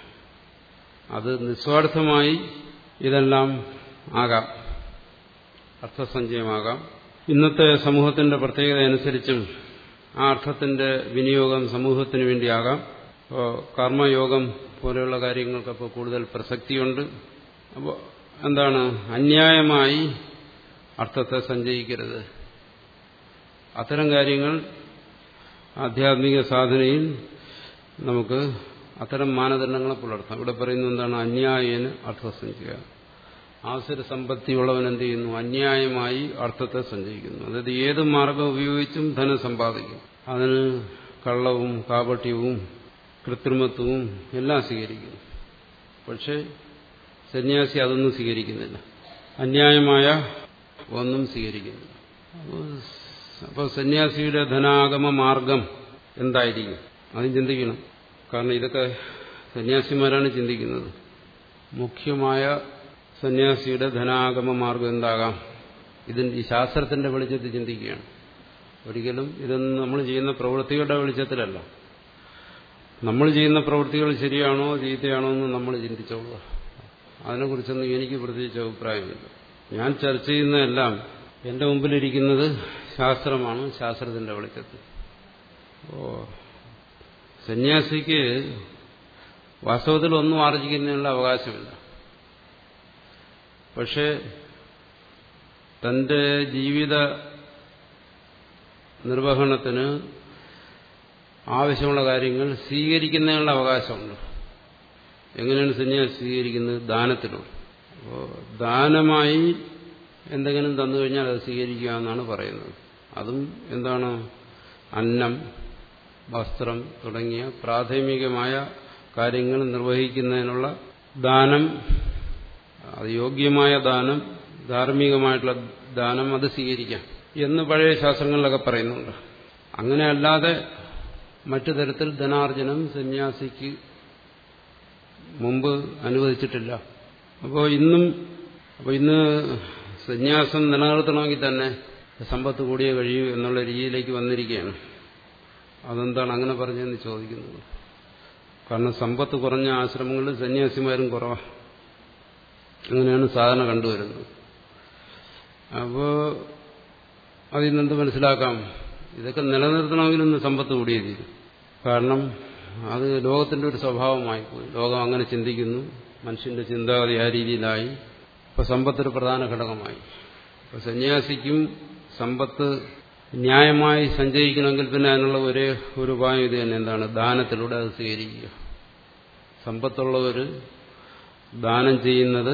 അത് നിസ്വാർത്ഥമായി ഇതെല്ലാം ആകാം അർത്ഥസഞ്ചയമാകാം ഇന്നത്തെ സമൂഹത്തിന്റെ പ്രത്യേകത അനുസരിച്ചും ആ അർത്ഥത്തിന്റെ വിനിയോഗം സമൂഹത്തിന് വേണ്ടിയാകാം ഇപ്പോൾ കർമ്മയോഗം പോലെയുള്ള കാര്യങ്ങൾക്കപ്പോൾ കൂടുതൽ പ്രസക്തിയുണ്ട് അപ്പോൾ എന്താണ് അന്യായമായി അർത്ഥത്തെ സഞ്ചയിക്കരുത് അത്തരം കാര്യങ്ങൾ ആധ്യാത്മിക സാധനയിൽ നമുക്ക് അത്തരം മാനദണ്ഡങ്ങളെ പുലർത്താം ഇവിടെ പറയുന്നത് എന്താണ് അന്യായേന് അർത്ഥസഞ്ചയ ആസുര സമ്പത്തിയുള്ളവൻ എന്ത് ചെയ്യുന്നു അന്യായമായി അർത്ഥത്തെ സഞ്ചയിക്കുന്നു അതായത് ഏത് മാർഗം ഉപയോഗിച്ചും ധനം സമ്പാദിക്കും അതിന് കള്ളവും കാപട്യവും കൃത്രിമത്വവും എല്ലാം സ്വീകരിക്കുന്നു പക്ഷേ സന്യാസി അതൊന്നും സ്വീകരിക്കുന്നില്ല അന്യായമായ ഒന്നും സ്വീകരിക്കുന്നില്ല അപ്പോൾ സന്യാസിയുടെ ധനാഗമ മാർഗം എന്തായിരിക്കും അതും ചിന്തിക്കണം കാരണം ഇതൊക്കെ സന്യാസിമാരാണ് ചിന്തിക്കുന്നത് മുഖ്യമായ സന്യാസിയുടെ ധനാഗമ മാർഗം എന്താകാം ഇതിന് ഈ ശാസ്ത്രത്തിന്റെ വെളിച്ചത്തിൽ ചിന്തിക്കുകയാണ് ഒരിക്കലും ഇതൊന്നും നമ്മൾ ചെയ്യുന്ന പ്രവൃത്തികളുടെ വെളിച്ചത്തിലല്ല നമ്മൾ ചെയ്യുന്ന പ്രവൃത്തികൾ ശരിയാണോ ചീത്തയാണോ എന്ന് നമ്മൾ ചിന്തിച്ചോളുക അതിനെക്കുറിച്ചൊന്നും എനിക്ക് പ്രത്യേകിച്ച് അഭിപ്രായമില്ല ഞാൻ ചർച്ച ചെയ്യുന്നതെല്ലാം എന്റെ മുമ്പിലിരിക്കുന്നത് ശാസ്ത്രമാണ് ശാസ്ത്രത്തിന്റെ വെളിച്ചത്തിൽ ഓ സന്യാസിക്ക് വാസ്തവത്തിൽ ഒന്നും ആർജിക്കുന്നതിനുള്ള അവകാശമില്ല പക്ഷേ തന്റെ ജീവിത നിർവഹണത്തിന് ആവശ്യമുള്ള കാര്യങ്ങൾ സ്വീകരിക്കുന്നതിനുള്ള അവകാശമുണ്ട് എങ്ങനെയാണ് സന്യാസി സ്വീകരിക്കുന്നത് ദാനത്തിലൂടെ അപ്പോൾ ദാനമായി എന്തെങ്കിലും തന്നു കഴിഞ്ഞാൽ അത് സ്വീകരിക്കുക എന്നാണ് പറയുന്നത് അതും എന്താണ് അന്നം വസ്ത്രം തുടങ്ങിയ പ്രാഥമികമായ കാര്യങ്ങൾ നിർവഹിക്കുന്നതിനുള്ള ദാനം അത് യോഗ്യമായ ദാനം ധാർമ്മികമായിട്ടുള്ള ദാനം അത് സ്വീകരിക്കാം എന്ന് പഴയ ശാസ്ത്രങ്ങളിലൊക്കെ പറയുന്നുണ്ട് അങ്ങനെ അല്ലാതെ മറ്റു തരത്തിൽ ധനാർജനം സന്യാസിക്ക് മുമ്പ് അനുവദിച്ചിട്ടില്ല അപ്പോൾ ഇന്നും അപ്പോൾ ഇന്ന് സന്യാസം നിലനിർത്തണമെങ്കിൽ തന്നെ സമ്പത്ത് കൂടിയേ കഴിയൂ എന്നുള്ള രീതിയിലേക്ക് വന്നിരിക്കുകയാണ് അതെന്താണ് അങ്ങനെ പറഞ്ഞതെന്ന് ചോദിക്കുന്നത് കാരണം സമ്പത്ത് കുറഞ്ഞ ആശ്രമങ്ങളിൽ സന്യാസിമാരും കുറവാണ് അങ്ങനെയാണ് സാധാരണ കണ്ടുവരുന്നത് അപ്പോൾ അതിൽ നിന്നെന്ത് മനസ്സിലാക്കാം ഇതൊക്കെ നിലനിർത്തണമെങ്കിൽ ഇന്ന് സമ്പത്ത് കൂടിയേ തീരും കാരണം അത് ലോകത്തിന്റെ ഒരു സ്വഭാവമായിപ്പോയി ലോകം അങ്ങനെ ചിന്തിക്കുന്നു മനുഷ്യന്റെ ചിന്താഗതി ആ രീതിയിലായി ഇപ്പൊ സമ്പത്തൊരു പ്രധാന ഘടകമായി അപ്പൊ സന്യാസിക്കും സമ്പത്ത് ന്യായമായി സഞ്ചയിക്കണമെങ്കിൽ പിന്നെ അതിനുള്ള ഒരേ ഒരു ഉപായം ഇത് തന്നെ എന്താണ് ദാനത്തിലൂടെ അത് സ്വീകരിക്കുക സമ്പത്തുള്ളവർ ദാനം ചെയ്യുന്നത്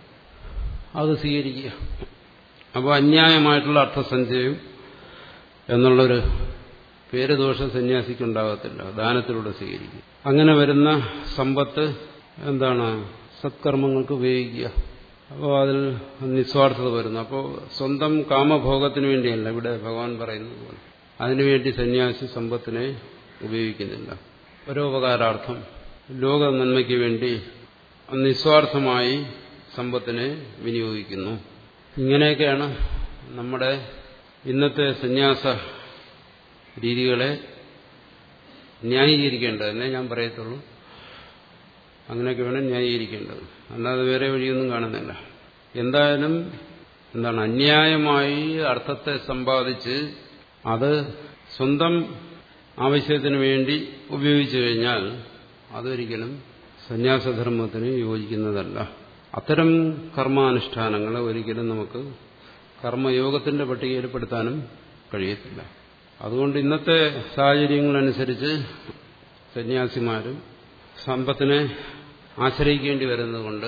അത് സ്വീകരിക്കുക അപ്പോൾ അന്യായമായിട്ടുള്ള അർത്ഥസഞ്ചയം എന്നുള്ളൊരു പേര് ദോഷം സന്യാസിക്കുണ്ടാകത്തില്ല ദാനത്തിലൂടെ സ്വീകരിക്കുക അങ്ങനെ വരുന്ന സമ്പത്ത് എന്താണ് സത്കർമ്മങ്ങൾക്ക് ഉപയോഗിക്കുക അപ്പോൾ അതിൽ നിസ്വാർത്ഥത വരുന്നു അപ്പോൾ സ്വന്തം കാമഭോഗത്തിന് വേണ്ടിയല്ല ഇവിടെ ഭഗവാൻ പറയുന്നത് പോലെ അതിനുവേണ്ടി സന്യാസി സമ്പത്തിനെ ഉപയോഗിക്കുന്നില്ല പരോപകാരാർത്ഥം ലോക നന്മയ്ക്ക് വേണ്ടി നിസ്വാർത്ഥമായി സമ്പത്തിനെ വിനിയോഗിക്കുന്നു ഇങ്ങനെയൊക്കെയാണ് നമ്മുടെ ഇന്നത്തെ സന്യാസ രീതികളെ ന്യായീകരിക്കേണ്ടത് എന്നേ ഞാൻ പറയത്തുള്ളൂ അങ്ങനെയൊക്കെ വേണം ന്യായീകരിക്കേണ്ടത് അല്ലാതെ വേറെ വഴിയൊന്നും കാണുന്നില്ല എന്തായാലും എന്താണ് അന്യായമായി അർത്ഥത്തെ സമ്പാദിച്ച് അത് സ്വന്തം ആവശ്യത്തിന് വേണ്ടി ഉപയോഗിച്ചു കഴിഞ്ഞാൽ അതൊരിക്കലും സന്യാസധർമ്മത്തിന് യോജിക്കുന്നതല്ല അത്തരം കർമാനുഷ്ഠാനങ്ങളെ ഒരിക്കലും നമുക്ക് കർമ്മയോഗത്തിന്റെ പട്ടികയിൽപ്പെടുത്താനും കഴിയത്തില്ല അതുകൊണ്ട് ഇന്നത്തെ സാഹചര്യങ്ങളനുസരിച്ച് സന്യാസിമാരും സമ്പത്തിനെ ആശ്രയിക്കേണ്ടി വരുന്നതുകൊണ്ട്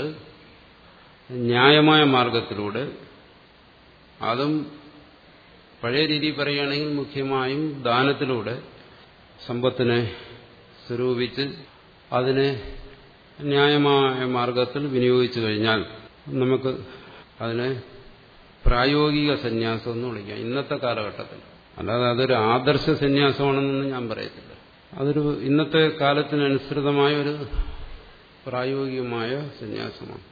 ന്യായമായ മാർഗത്തിലൂടെ അതും പഴയ രീതിയിൽ പറയുകയാണെങ്കിൽ മുഖ്യമായും ദാനത്തിലൂടെ സമ്പത്തിനെ സ്വരൂപിച്ച് അതിനെ ന്യായമായ മാർഗത്തിൽ വിനിയോഗിച്ചു കഴിഞ്ഞാൽ നമുക്ക് അതിനെ പ്രായോഗിക സന്യാസം എന്ന് വിളിക്കാം ഇന്നത്തെ കാലഘട്ടത്തിൽ അല്ലാതെ അതൊരു ആദർശ സന്യാസമാണെന്നൊന്നും ഞാൻ പറയത്തില്ല അതൊരു ഇന്നത്തെ കാലത്തിനനുസൃതമായ ഒരു പ്രായോഗികമായ സന്യാസമാണ്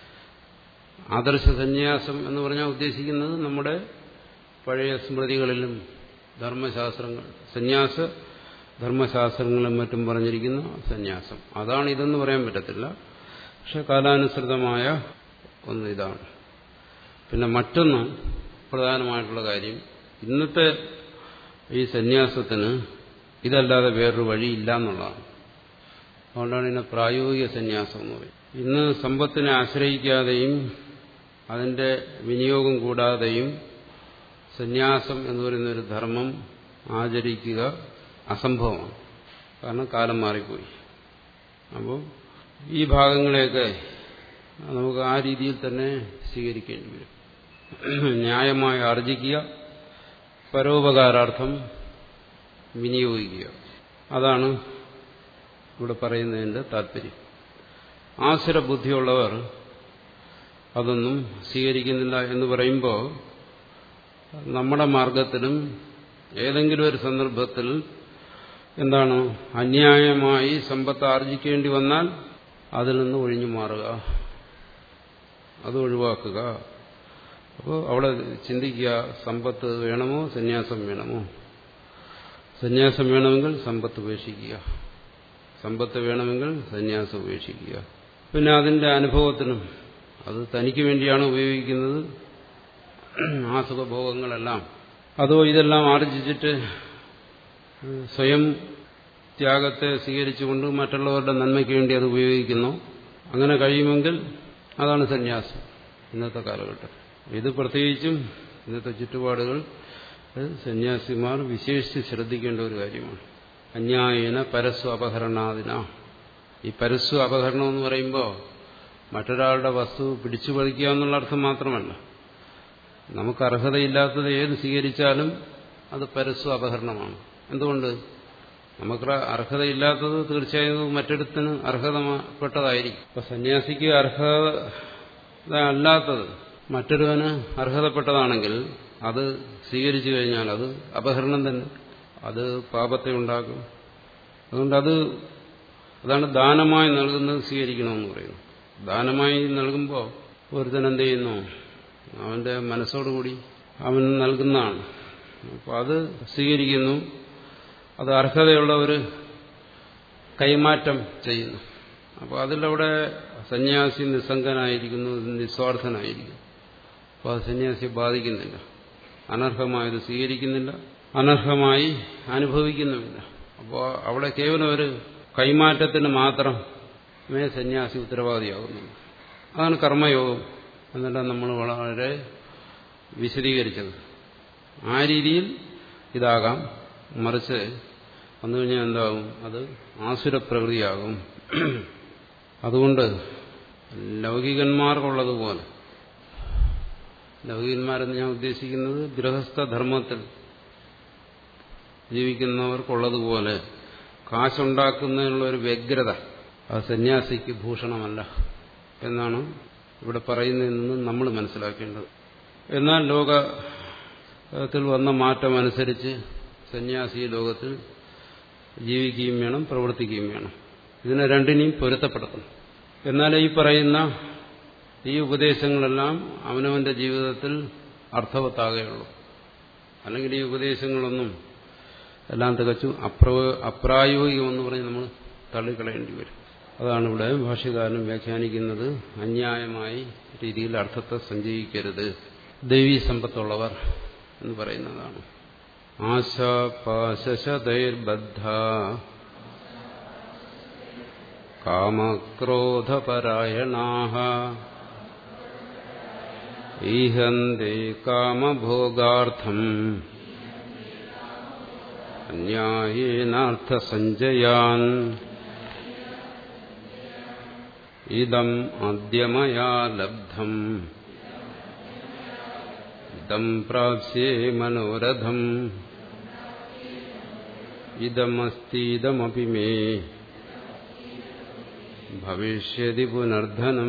ആദർശ സന്യാസം എന്ന് പറഞ്ഞാൽ ഉദ്ദേശിക്കുന്നത് നമ്മുടെ പഴയ സ്മൃതികളിലും ധർമ്മശാസ്ത്രങ്ങൾ സന്യാസ ധർമ്മശാസ്ത്രങ്ങളും മറ്റും പറഞ്ഞിരിക്കുന്ന സന്യാസം അതാണ് ഇതെന്ന് പറയാൻ പറ്റത്തില്ല പക്ഷെ കാലാനുസൃതമായ ഒന്ന് ഇതാണ് പിന്നെ മറ്റൊന്ന് പ്രധാനമായിട്ടുള്ള കാര്യം ഇന്നത്തെ ഈ സന്യാസത്തിന് ഇതല്ലാതെ വേറൊരു വഴിയില്ല എന്നുള്ളതാണ് അതുകൊണ്ടാണ് ഇതിനെ പ്രായോഗിക സന്യാസം എന്ന് പറയും ഇന്ന് സമ്പത്തിനെ ആശ്രയിക്കാതെയും അതിന്റെ വിനിയോഗം കൂടാതെയും സന്യാസം എന്ന് പറയുന്ന ഒരു ധർമ്മം ആചരിക്കുക അസംഭവമാണ് കാരണം കാലം മാറിപ്പോയി അപ്പോൾ ഈ ഭാഗങ്ങളെയൊക്കെ നമുക്ക് ആ രീതിയിൽ തന്നെ സ്വീകരിക്കേണ്ടി വരും ന്യായമായി ആർജിക്കുക പരോപകാരാർത്ഥം വിനിയോഗിക്കുക അതാണ് ഇവിടെ പറയുന്നതിന്റെ താല്പര്യം ആസുര ബുദ്ധിയുള്ളവർ അതൊന്നും സ്വീകരിക്കുന്നില്ല എന്ന് പറയുമ്പോൾ നമ്മുടെ മാർഗത്തിലും ഏതെങ്കിലും ഒരു സന്ദർഭത്തിൽ എന്താണ് അന്യായമായി സമ്പത്ത് ആർജിക്കേണ്ടി വന്നാൽ അതിൽ നിന്ന് ഒഴിഞ്ഞു മാറുക അത് ഒഴിവാക്കുക അപ്പോൾ അവിടെ ചിന്തിക്കുക സമ്പത്ത് വേണമോ സന്യാസം വേണമോ സന്യാസം വേണമെങ്കിൽ സമ്പത്ത് ഉപേക്ഷിക്കുക സമ്പത്ത് വേണമെങ്കിൽ സന്യാസം ഉപേക്ഷിക്കുക പിന്നെ അതിന്റെ അനുഭവത്തിനും അത് തനിക്ക് വേണ്ടിയാണ് ഉപയോഗിക്കുന്നത് ആ സുഖഭോഗങ്ങളെല്ലാം അതോ ഇതെല്ലാം ആർജിച്ചിട്ട് സ്വയം ത്യാഗത്തെ സ്വീകരിച്ചുകൊണ്ട് മറ്റുള്ളവരുടെ നന്മയ്ക്ക് വേണ്ടി അത് ഉപയോഗിക്കുന്നു അങ്ങനെ കഴിയുമെങ്കിൽ അതാണ് സന്യാസം ഇന്നത്തെ കാലഘട്ടം ഇത് പ്രത്യേകിച്ചും ഇന്നത്തെ ചുറ്റുപാടുകൾ സന്യാസിമാർ വിശേഷിച്ച് ശ്രദ്ധിക്കേണ്ട ഒരു കാര്യമാണ് അന്യായന പരസ്വ അപഹരണാദിന ഈ പരസ്വ അപഹരണം എന്ന് പറയുമ്പോൾ മറ്റൊരാളുടെ വസ്തു പിടിച്ചു പറിക്കുക എന്നുള്ള അർത്ഥം മാത്രമല്ല നമുക്ക് അർഹതയില്ലാത്തത് ഏത് സ്വീകരിച്ചാലും അത് പരസ്വ അപഹരണമാണ് എന്തുകൊണ്ട് നമുക്ക് അർഹതയില്ലാത്തത് തീർച്ചയായും മറ്റൊരുത്തിന് അർഹതപ്പെട്ടതായിരിക്കും ഇപ്പൊ സന്യാസിക്ക് അർഹത അല്ലാത്തത് മറ്റൊരുവന് അർഹതപ്പെട്ടതാണെങ്കിൽ അത് സ്വീകരിച്ചു കഴിഞ്ഞാൽ അത് അപഹരണം തന്നെ അത് പാപത്തെ ഉണ്ടാക്കും അതുകൊണ്ട് അത് അതാണ് ദാനമായി നൽകുന്നത് സ്വീകരിക്കണമെന്ന് പറയുന്നു ദാനമായി നൽകുമ്പോൾ ഒരുത്തൻ എന്ത് ചെയ്യുന്നു അവന്റെ മനസ്സോടുകൂടി അവൻ നൽകുന്നതാണ് അപ്പോൾ അത് സ്വീകരിക്കുന്നു അത് അർഹതയുള്ള ഒരു കൈമാറ്റം ചെയ്യുന്നു അപ്പോൾ അതിലവിടെ സന്യാസി നിസ്സംഗനായിരിക്കുന്നു നിസ്വാർത്ഥനായിരിക്കുന്നു അപ്പോൾ അത് സന്യാസിയെ ബാധിക്കുന്നില്ല അനർഹമായത് സ്വീകരിക്കുന്നില്ല അനർഹമായി അനുഭവിക്കുന്നുമില്ല അപ്പോൾ അവിടെ കേവലം ഒരു കൈമാറ്റത്തിന് മാത്രമേ സന്യാസി ഉത്തരവാദിയാകുന്നുള്ളൂ അതാണ് കർമ്മയോഗം എന്നെല്ലാം നമ്മൾ വളരെ വിശദീകരിച്ചത് ആ രീതിയിൽ ഇതാകാം മറിച്ച് വന്നു കഴിഞ്ഞാൽ എന്താകും അത് ആസുരപ്രകൃതിയാകും അതുകൊണ്ട് ലൗകികന്മാർക്കുള്ളതുപോലെ ലൗകികന്മാരെന്ന് ഞാൻ ഉദ്ദേശിക്കുന്നത് ഗൃഹസ്ഥധർമ്മത്തിൽ ജീവിക്കുന്നവർക്കുള്ളതുപോലെ കാശുണ്ടാക്കുന്നതിനുള്ള ഒരു വ്യഗ്രത അത് സന്യാസിക്ക് ഭൂഷണമല്ല എന്നാണ് ഇവിടെ പറയുന്നതിൽ നിന്ന് നമ്മൾ മനസ്സിലാക്കേണ്ടത് എന്നാൽ ലോകത്തിൽ വന്ന മാറ്റം അനുസരിച്ച് സന്യാസി ലോകത്തിൽ ജീവിക്കുകയും വേണം പ്രവർത്തിക്കുകയും വേണം ഇതിനെ രണ്ടിനെയും പൊരുത്തപ്പെടുത്തണം എന്നാൽ ഈ പറയുന്ന ഈ ഉപദേശങ്ങളെല്ലാം അവനവന്റെ ജീവിതത്തിൽ അർത്ഥവത്താകുകയുള്ളൂ അല്ലെങ്കിൽ ഈ ഉപദേശങ്ങളൊന്നും എല്ലാം തികച്ചും അപ്ര അപ്രായോഗികമെന്ന് പറഞ്ഞ് നമ്മൾ തള്ളിക്കളയേണ്ടി വരും അതാണ് ഇവിടെ ഭാഷ്യകാരൻ വ്യാഖ്യാനിക്കുന്നത് അന്യായമായി രീതിയിൽ അർത്ഥത്തെ സഞ്ചയിക്കരുത് ദൈവീ സമ്പത്തുള്ളവർ എന്ന് പറയുന്നതാണ് ആശാപാശതൈർബദ്ധ കാമക്രോധപരായണാഹ ഈഹന്തേ കാമഭോഗാർത്ഥം അന്യായേനാർത്ഥസഞ്ചയാൻ ഇതം അദ്യമയാ ലബ്ധം ഇതം പ്രാപ്സ്യേ മനോരഥം ഇതമസ്തീതമപി മേ ഭവിഷ്യതി പുനർധനം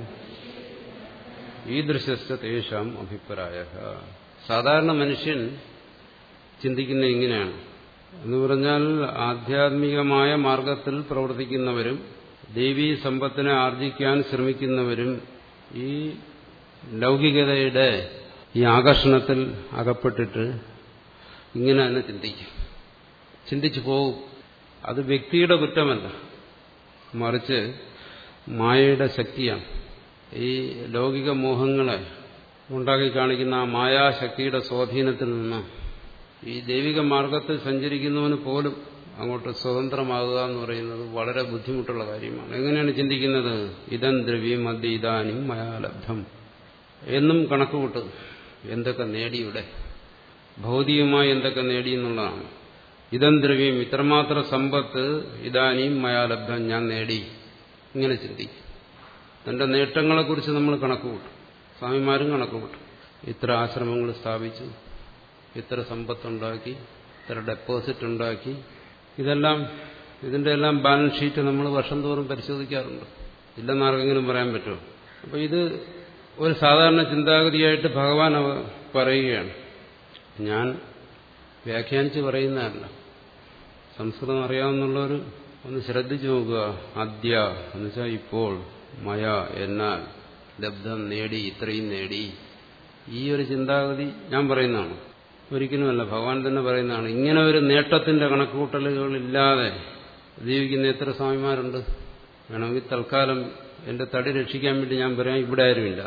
ഈദൃശസ്യ തേഷാം അഭിപ്രായ സാധാരണ മനുഷ്യൻ ചിന്തിക്കുന്ന ഇങ്ങനെയാണ് എന്ന് പറഞ്ഞാൽ ആധ്യാത്മികമായ മാർഗത്തിൽ പ്രവർത്തിക്കുന്നവരും ദേവീ സമ്പത്തിനെ ആർജിക്കാൻ ശ്രമിക്കുന്നവരും ഈ ലൗകികതയുടെ ഈ ആകർഷണത്തിൽ അകപ്പെട്ടിട്ട് ഇങ്ങനെ തന്നെ ചിന്തിക്കും ചിന്തിച്ചു പോകും അത് വ്യക്തിയുടെ കുറ്റമല്ല മറിച്ച് മായയുടെ ശക്തിയാണ് ഈ ലൗകിക മോഹങ്ങളെ ഉണ്ടാക്കി കാണിക്കുന്ന ആ മായാശക്തിയുടെ സ്വാധീനത്തിൽ നിന്ന് ഈ ദൈവിക മാർഗത്തിൽ സഞ്ചരിക്കുന്നവന് പോലും അങ്ങോട്ട് സ്വതന്ത്രമാകുക എന്ന് പറയുന്നത് വളരെ ബുദ്ധിമുട്ടുള്ള കാര്യമാണ് എങ്ങനെയാണ് ചിന്തിക്കുന്നത് ഇതം ദ്രവ്യം മധ്യ ഇതാനും മയാലബ്ധം എന്നും കണക്കുകൂട്ടും എന്തൊക്കെ നേടിയുടെ ഭൗതികമായി എന്തൊക്കെ നേടി എന്നുള്ളതാണ് ഇതം ദ്രവ്യം ഇത്രമാത്രം സമ്പത്ത് ഇതാനും മയാലബ്ധം ഞാൻ നേടി ഇങ്ങനെ ചിന്തിക്കും തന്റെ നേട്ടങ്ങളെക്കുറിച്ച് നമ്മൾ കണക്കുകൂട്ടും സ്വാമിമാരും കണക്കുകൂട്ടും ഇത്ര ആശ്രമങ്ങൾ സ്ഥാപിച്ചു ഇത്ര സമ്പത്തുണ്ടാക്കി ഇത്ര ഡെപ്പോസിറ്റ് ഉണ്ടാക്കി ഇതെല്ലാം ഇതിന്റെ എല്ലാം ബാലൻസ് ഷീറ്റ് നമ്മൾ വർഷം തോറും പരിശോധിക്കാറുണ്ട് ഇല്ലെന്നാർക്കെങ്കിലും പറയാൻ പറ്റുമോ അപ്പോൾ ഇത് ഒരു സാധാരണ ചിന്താഗതിയായിട്ട് ഭഗവാൻ അവ പറയുകയാണ് ഞാൻ വ്യാഖ്യാനിച്ച് പറയുന്നതല്ല സംസ്കൃതം അറിയാവുന്നുള്ളവർ ഒന്ന് ശ്രദ്ധിച്ചു നോക്കുക അദ്യ എന്നുവെച്ചാൽ ഇപ്പോൾ മയ എന്നാൽ ലബ്ധം നേടി ഇത്രയും നേടി ഈ ഒരു ചിന്താഗതി ഞാൻ പറയുന്നതാണ് ഒരിക്കലുമല്ല ഭഗവാൻ തന്നെ പറയുന്നതാണ് ഇങ്ങനെ ഒരു നേട്ടത്തിന്റെ കണക്കുകൂട്ടലുകളില്ലാതെ ജീവിക്കുന്ന എത്ര സ്വാമിമാരുണ്ട് വേണമെങ്കിൽ തൽക്കാലം എന്റെ തടി രക്ഷിക്കാൻ വേണ്ടി ഞാൻ പറയാം ഇവിടെ ആരുമില്ല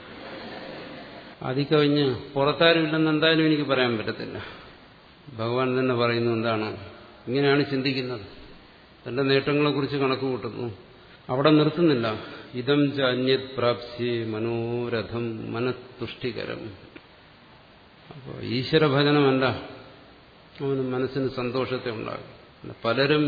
അതിക്കവിഞ്ഞ് പുറത്താരുമില്ലെന്ന് എന്തായാലും എനിക്ക് പറയാൻ പറ്റത്തില്ല ഭഗവാൻ തന്നെ പറയുന്നു എന്താണ് ഇങ്ങനെയാണ് ചിന്തിക്കുന്നത് തന്റെ നേട്ടങ്ങളെക്കുറിച്ച് കണക്ക് കൂട്ടുന്നു അവിടെ നിർത്തുന്നില്ല ഇതം ച അന്യത് പ്രാപ്സ്യേ മനോരഥം മനത്തുഷ്ടികരം അപ്പോൾ ഈശ്വരഭജനമല്ല അവന് മനസ്സിന് സന്തോഷത്തെ ഉണ്ടാകും പലരും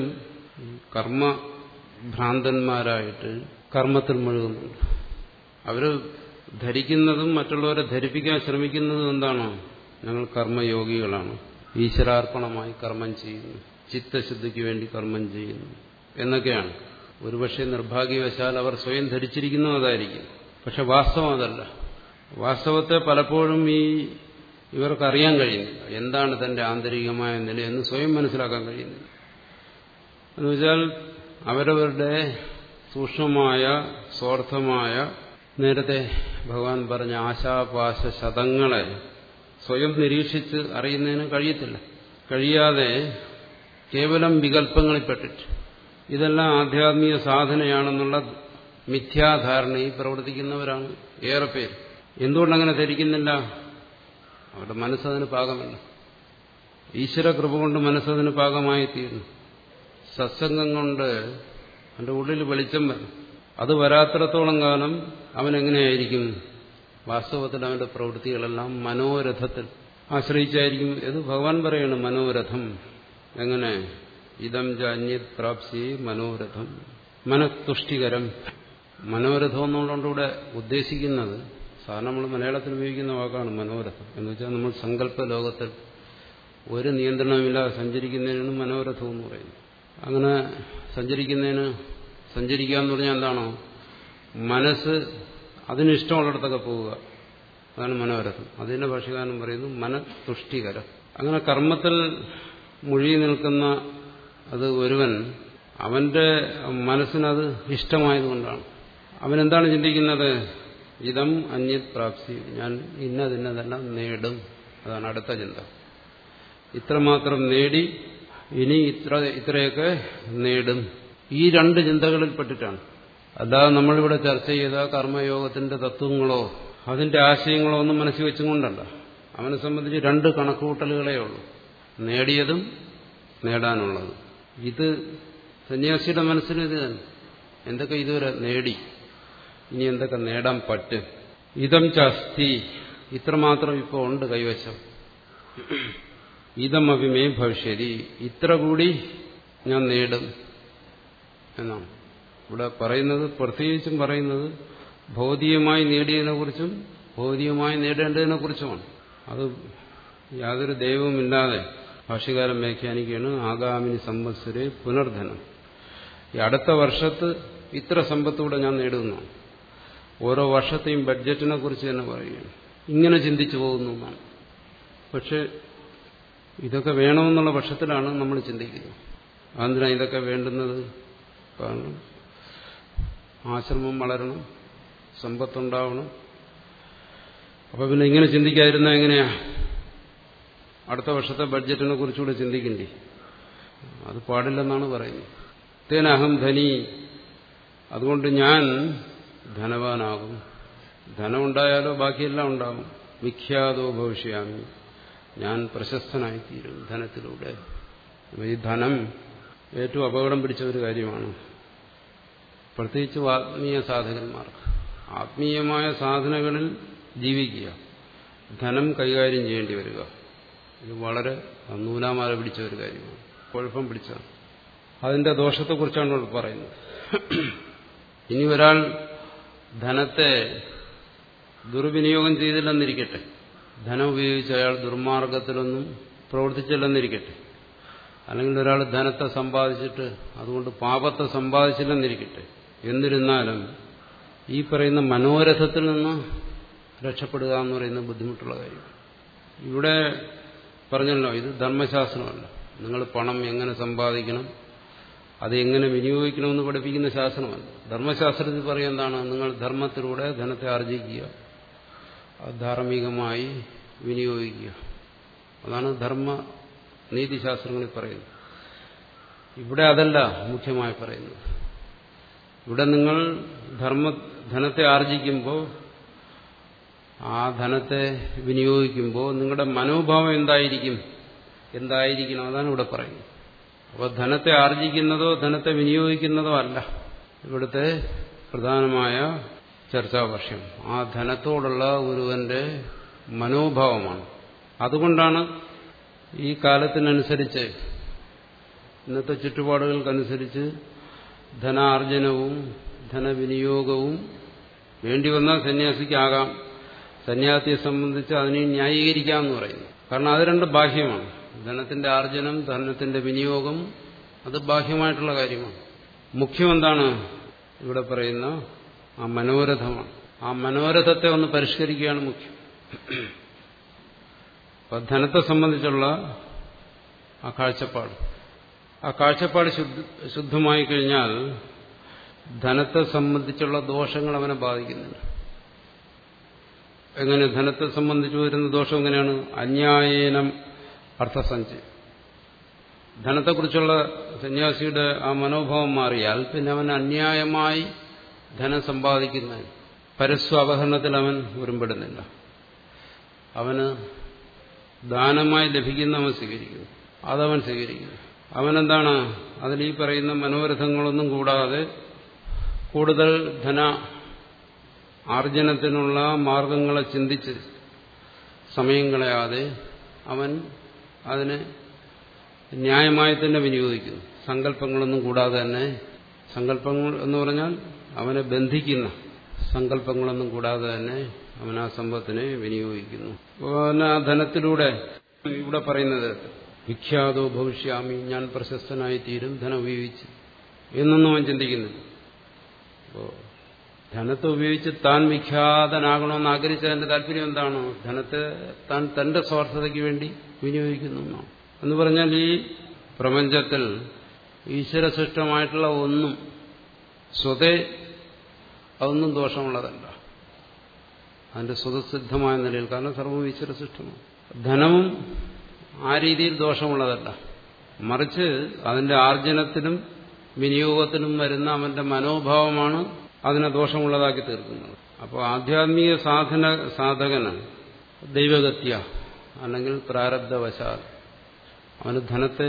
കർമ്മഭ്രാന്തന്മാരായിട്ട് കർമ്മത്തിൽ മുഴുകുന്നുണ്ട് അവർ ധരിക്കുന്നതും മറ്റുള്ളവരെ ധരിപ്പിക്കാൻ ശ്രമിക്കുന്നതും എന്താണോ ഞങ്ങൾ കർമ്മയോഗികളാണ് ഈശ്വരാർപ്പണമായി കർമ്മം ചെയ്യുന്നു ചിത്തശുദ്ധിക്ക് വേണ്ടി കർമ്മം ചെയ്യുന്നു എന്നൊക്കെയാണ് ഒരുപക്ഷെ നിർഭാഗ്യവശാൽ അവർ സ്വയം ധരിച്ചിരിക്കുന്നു അതായിരിക്കും പക്ഷെ വാസ്തവം അതല്ല വാസ്തവത്തെ പലപ്പോഴും ഈ ഇവർക്കറിയാൻ കഴിയുന്നില്ല എന്താണ് തന്റെ ആന്തരികമായ നിലയെന്ന് സ്വയം മനസ്സിലാക്കാൻ കഴിയുന്നില്ല എന്നുവെച്ചാൽ അവരവരുടെ സൂക്ഷ്മമായ സ്വാർത്ഥമായ നേരത്തെ ഭഗവാൻ പറഞ്ഞ ആശാപാശ ശതങ്ങളെ സ്വയം നിരീക്ഷിച്ച് അറിയുന്നതിന് കഴിയത്തില്ല കഴിയാതെ കേവലം വികല്പങ്ങളിൽപ്പെട്ടിട്ട് ഇതെല്ലാം ആധ്യാത്മിക സാധനയാണെന്നുള്ള മിഥ്യാധാരണയിൽ പ്രവർത്തിക്കുന്നവരാണ് ഏറെ പേര് എന്തുകൊണ്ടങ്ങനെ ധരിക്കുന്നില്ല അവരുടെ മനസ്സതിന് പാകമല്ല ഈശ്വര കൃപ കൊണ്ട് മനസ്സതിന് പാകമായി തീരുന്നു സത്സംഗം കൊണ്ട് അവന്റെ ഉള്ളിൽ വെളിച്ചം വരും അത് വരാത്തിടത്തോളം കാലം അവനെങ്ങനെയായിരിക്കും വാസ്തവത്തിൽ അവന്റെ പ്രവൃത്തികളെല്ലാം മനോരഥത്തിൽ ആശ്രയിച്ചായിരിക്കും ഇത് ഭഗവാൻ പറയണം മനോരഥം എങ്ങനെ ഇതം ജാന്യത് പ്രാപ്സി മനോരഥം മനത്തുഷ്ടികരം മനോരഥം എന്നുള്ളതുകൊണ്ടിവിടെ ഉദ്ദേശിക്കുന്നത് സാധാരണ നമ്മൾ മലയാളത്തിൽ ഉപയോഗിക്കുന്ന വാക്കാണ് മനോരഥം എന്ന് വെച്ചാൽ നമ്മൾ സങ്കല്പ ലോകത്തിൽ ഒരു നിയന്ത്രണമില്ലാതെ സഞ്ചരിക്കുന്നതിനാണ് മനോരഥം എന്ന് പറയുന്നത് അങ്ങനെ സഞ്ചരിക്കുന്നതിന് സഞ്ചരിക്കുക എന്ന് പറഞ്ഞാൽ എന്താണോ മനസ്സ് അതിനിഷ്ടമുള്ളിടത്തൊക്കെ പോവുക അതാണ് മനോരഥം അതിന്റെ ഭാഷകാരൻ പറയുന്നു മനതുഷ്ടികരം അങ്ങനെ കർമ്മത്തിൽ മുഴുകി നിൽക്കുന്ന അത് ഒരുവൻ അവന്റെ മനസ്സിനത് ഇഷ്ടമായതുകൊണ്ടാണ് അവനെന്താണ് ചിന്തിക്കുന്നത് ഇതം അന്യത് പ്രാപ്തി ഞാൻ ഇന്നതിന്നതെല്ലാം നേടും അതാണ് അടുത്ത ചിന്ത ഇത്രമാത്രം നേടി ഇനി ഇത്ര ഇത്രയൊക്കെ നേടും ഈ രണ്ട് ചിന്തകളിൽ പെട്ടിട്ടാണ് അല്ലാതെ നമ്മളിവിടെ ചർച്ച ചെയ്ത കർമ്മയോഗത്തിന്റെ തത്വങ്ങളോ അതിന്റെ ആശയങ്ങളോ ഒന്നും മനസ്സിൽ വെച്ചുകൊണ്ടല്ല അവനെ സംബന്ധിച്ച് രണ്ട് കണക്കുകൂട്ടലുകളേ ഉള്ളൂ നേടിയതും നേടാനുള്ളതും ഇത് സന്യാസിയുടെ മനസ്സിൽ ഇത് തന്നെ എന്തൊക്കെ ഇതുവരെ നേടി ഇനി എന്തൊക്കെ നേടാൻ പറ്റും ഇതം ചസ്തി ഇത്രമാത്രം ഇപ്പോൾ ഉണ്ട് കൈവശം ഇതം അഭിമേ ഭവിഷ്യതി ഇത്ര കൂടി ഞാൻ നേടും എന്നാണ് ഇവിടെ പറയുന്നത് പ്രത്യേകിച്ചും പറയുന്നത് ഭൗതികമായി നേടിയതിനെക്കുറിച്ചും ഭൗതികമായി നേടേണ്ടതിനെ കുറിച്ചുമാണ് അത് യാതൊരു ദൈവവുമില്ലാതെ ഭാഷ്യകാലം വ്യാഖ്യാനിക്കുകയാണ് ആഗാമിനി സംവത്സരെ പുനർധനം ഈ അടുത്ത വർഷത്ത് ഇത്ര സമ്പത്തൂടെ ഞാൻ നേടുന്നതാണ് ഓരോ വർഷത്തെയും ബഡ്ജറ്റിനെ കുറിച്ച് തന്നെ പറയുകയാണ് ഇങ്ങനെ ചിന്തിച്ചു പോകുന്നു എന്നാണ് പക്ഷെ ഇതൊക്കെ വേണമെന്നുള്ള പക്ഷത്തിലാണ് നമ്മൾ ചിന്തിക്കുന്നത് അതെന്തിനാ ഇതൊക്കെ വേണ്ടുന്നത് കാരണം ആശ്രമം വളരണം സമ്പത്തുണ്ടാവണം അപ്പൊ പിന്നെ ഇങ്ങനെ ചിന്തിക്കാതിരുന്ന എങ്ങനെയാ അടുത്ത വർഷത്തെ ബഡ്ജറ്റിനെ കുറിച്ചുകൂടെ ചിന്തിക്കണ്ടേ അത് പാടില്ലെന്നാണ് പറയുന്നത് തേനഹം ധനി അതുകൊണ്ട് ഞാൻ ധനവാനാകും ധനമുണ്ടായാലോ ബാക്കിയെല്ലാം ഉണ്ടാകും വിഖ്യാതോ ഭവിഷ്യാമി ഞാൻ പ്രശസ്തനായിത്തീരും ധനത്തിലൂടെ ഈ ധനം ഏറ്റവും അപകടം പിടിച്ച ഒരു കാര്യമാണ് പ്രത്യേകിച്ച് ആത്മീയ സാധകന്മാർക്ക് ആത്മീയമായ സാധനകളിൽ ജീവിക്കുക ധനം കൈകാര്യം ചെയ്യേണ്ടി വരിക ഇത് വളരെ നൂലാമാല പിടിച്ച ഒരു കാര്യമാണ് കുഴപ്പം പിടിച്ചതാണ് അതിന്റെ ദോഷത്തെക്കുറിച്ചാണ് ഇവിടെ പറയുന്നത് ഇനി ഒരാൾ ധനത്തെ ദുർവിനിയോഗം ചെയ്തില്ലെന്നിരിക്കട്ടെ ധനം ഉപയോഗിച്ച് അയാൾ ദുർമാർഗത്തിലൊന്നും പ്രവർത്തിച്ചില്ലെന്നിരിക്കട്ടെ അല്ലെങ്കിൽ ഒരാൾ ധനത്തെ സമ്പാദിച്ചിട്ട് അതുകൊണ്ട് പാപത്തെ സമ്പാദിച്ചില്ലെന്നിരിക്കട്ടെ എന്നിരുന്നാലും ഈ പറയുന്ന മനോരഥത്തിൽ നിന്ന് രക്ഷപ്പെടുക എന്ന് പറയുന്ന ബുദ്ധിമുട്ടുള്ള കാര്യം ഇവിടെ പറഞ്ഞല്ലോ ഇത് ധർമ്മശാസ്ത്രമല്ല നിങ്ങൾ പണം എങ്ങനെ സമ്പാദിക്കണം അത് എങ്ങനെ വിനിയോഗിക്കണമെന്ന് പഠിപ്പിക്കുന്ന ശാസ്ത്രമല്ല ധർമ്മശാസ്ത്രത്തിൽ പറയുക എന്താണ് നിങ്ങൾ ധർമ്മത്തിലൂടെ ധനത്തെ ആർജിക്കുക അത് ധാർമ്മികമായി വിനിയോഗിക്കുക അതാണ് ധർമ്മ നീതിശാസ്ത്രങ്ങളിൽ പറയുന്നത് ഇവിടെ അതല്ല മുഖ്യമായി പറയുന്നത് ഇവിടെ നിങ്ങൾ ധർമ്മ ധനത്തെ ആർജിക്കുമ്പോൾ ആ ധനത്തെ വിനിയോഗിക്കുമ്പോൾ നിങ്ങളുടെ മനോഭാവം എന്തായിരിക്കും എന്തായിരിക്കണം അതാണ് ഇവിടെ പറയുന്നത് അപ്പോൾ ധനത്തെ ആർജിക്കുന്നതോ ധനത്തെ വിനിയോഗിക്കുന്നതോ അല്ല ഇവിടുത്തെ പ്രധാനമായ ചർച്ചാപക്ഷം ആ ധനത്തോടുള്ള ഒരുവന്റെ മനോഭാവമാണ് അതുകൊണ്ടാണ് ഈ കാലത്തിനനുസരിച്ച് ഇന്നത്തെ ചുറ്റുപാടുകൾക്കനുസരിച്ച് ധനാർജനവും ധനവിനിയോഗവും വേണ്ടി വന്നാൽ സന്യാസിക്കാകാം സന്യാസിയെ സംബന്ധിച്ച് അതിനെ ന്യായീകരിക്കാമെന്ന് പറയുന്നു കാരണം അത് രണ്ട് ബാഹ്യമാണ് ധനത്തിന്റെ ആർജനം ധനത്തിന്റെ വിനിയോഗം അത് ബാഹ്യമായിട്ടുള്ള കാര്യമാണ് മുഖ്യം എന്താണ് ഇവിടെ പറയുന്ന ആ മനോരഥമാണ് ആ മനോരഥത്തെ ഒന്ന് പരിഷ്കരിക്കുകയാണ് മുഖ്യം അപ്പൊ ധനത്തെ സംബന്ധിച്ചുള്ള ആ കാഴ്ചപ്പാട് ആ കാഴ്ചപ്പാട് ശുദ്ധമായി കഴിഞ്ഞാൽ ധനത്തെ സംബന്ധിച്ചുള്ള ദോഷങ്ങൾ അവനെ ബാധിക്കുന്നില്ല എങ്ങനെ ധനത്തെ സംബന്ധിച്ച് വരുന്ന ദോഷം എങ്ങനെയാണ് അന്യായേനം അർത്ഥസഞ്ചയം ധനത്തെക്കുറിച്ചുള്ള സന്യാസിയുടെ ആ മനോഭാവം മാറിയാൽ പിന്നെ അവൻ അന്യായമായി ധനം സമ്പാദിക്കുന്ന പരസ്വ അപഹരണത്തിൽ അവൻ ഉരുമ്പെടുന്നില്ല അവന് ദാനമായി ലഭിക്കുന്ന അവൻ സ്വീകരിക്കുന്നു അതവൻ സ്വീകരിക്കുന്നു അവനെന്താണ് അതിൽ ഈ പറയുന്ന മനോരഥങ്ങളൊന്നും കൂടാതെ കൂടുതൽ ധന ആർജനത്തിനുള്ള മാർഗങ്ങളെ ചിന്തിച്ച് സമയം കളയാതെ അവൻ അതിനെ ന്യായമായി തന്നെ വിനിയോഗിക്കുന്നു സങ്കല്പങ്ങളൊന്നും കൂടാതെ തന്നെ സങ്കല്പങ്ങൾ എന്ന് പറഞ്ഞാൽ അവനെ ബന്ധിക്കുന്ന സങ്കല്പങ്ങളൊന്നും കൂടാതെ തന്നെ അവൻ ആ സമ്പത്തിനെ വിനിയോഗിക്കുന്നു അവൻ ആ ധനത്തിലൂടെ ഇവിടെ പറയുന്നത് വിഖ്യാതോ ഭവിഷ്യാമി ഞാൻ പ്രശസ്തനായി തീരും ധനം ഉപയോഗിച്ച് എന്നൊന്നും അവൻ ചിന്തിക്കുന്നില്ല അപ്പോ ധനത്തെ ഉപയോഗിച്ച് താൻ വിഖ്യാതനാകണമെന്ന് ആഗ്രഹിച്ചതിന്റെ താല്പര്യം എന്താണ് ധനത്തെ താൻ തന്റെ സ്വാർത്ഥതയ്ക്ക് വേണ്ടി വിനിയോഗിക്കുന്നു എന്നാണ് എന്ന് പറഞ്ഞാൽ ഈ പ്രപഞ്ചത്തിൽ ഈശ്വരസൃഷ്ടമായിട്ടുള്ള ഒന്നും സ്വതേ അതൊന്നും ദോഷമുള്ളതല്ല അതിന്റെ സ്വതസിദ്ധമായ നിലയിൽ കാരണം സർവ്വം ഈശ്വരസൃഷ്ടമാണ് ധനവും ആ രീതിയിൽ ദോഷമുള്ളതല്ല മറിച്ച് അതിന്റെ ആർജനത്തിനും വിനിയോഗത്തിലും വരുന്ന അവന്റെ മനോഭാവമാണ് അതിനെ ദോഷമുള്ളതാക്കി തീർക്കുന്നത് അപ്പോൾ ആധ്യാത്മിക സാധന സാധകന് ദൈവഗത്യ അല്ലെങ്കിൽ പ്രാരബ്ധവശാൽ അവന് ധനത്തെ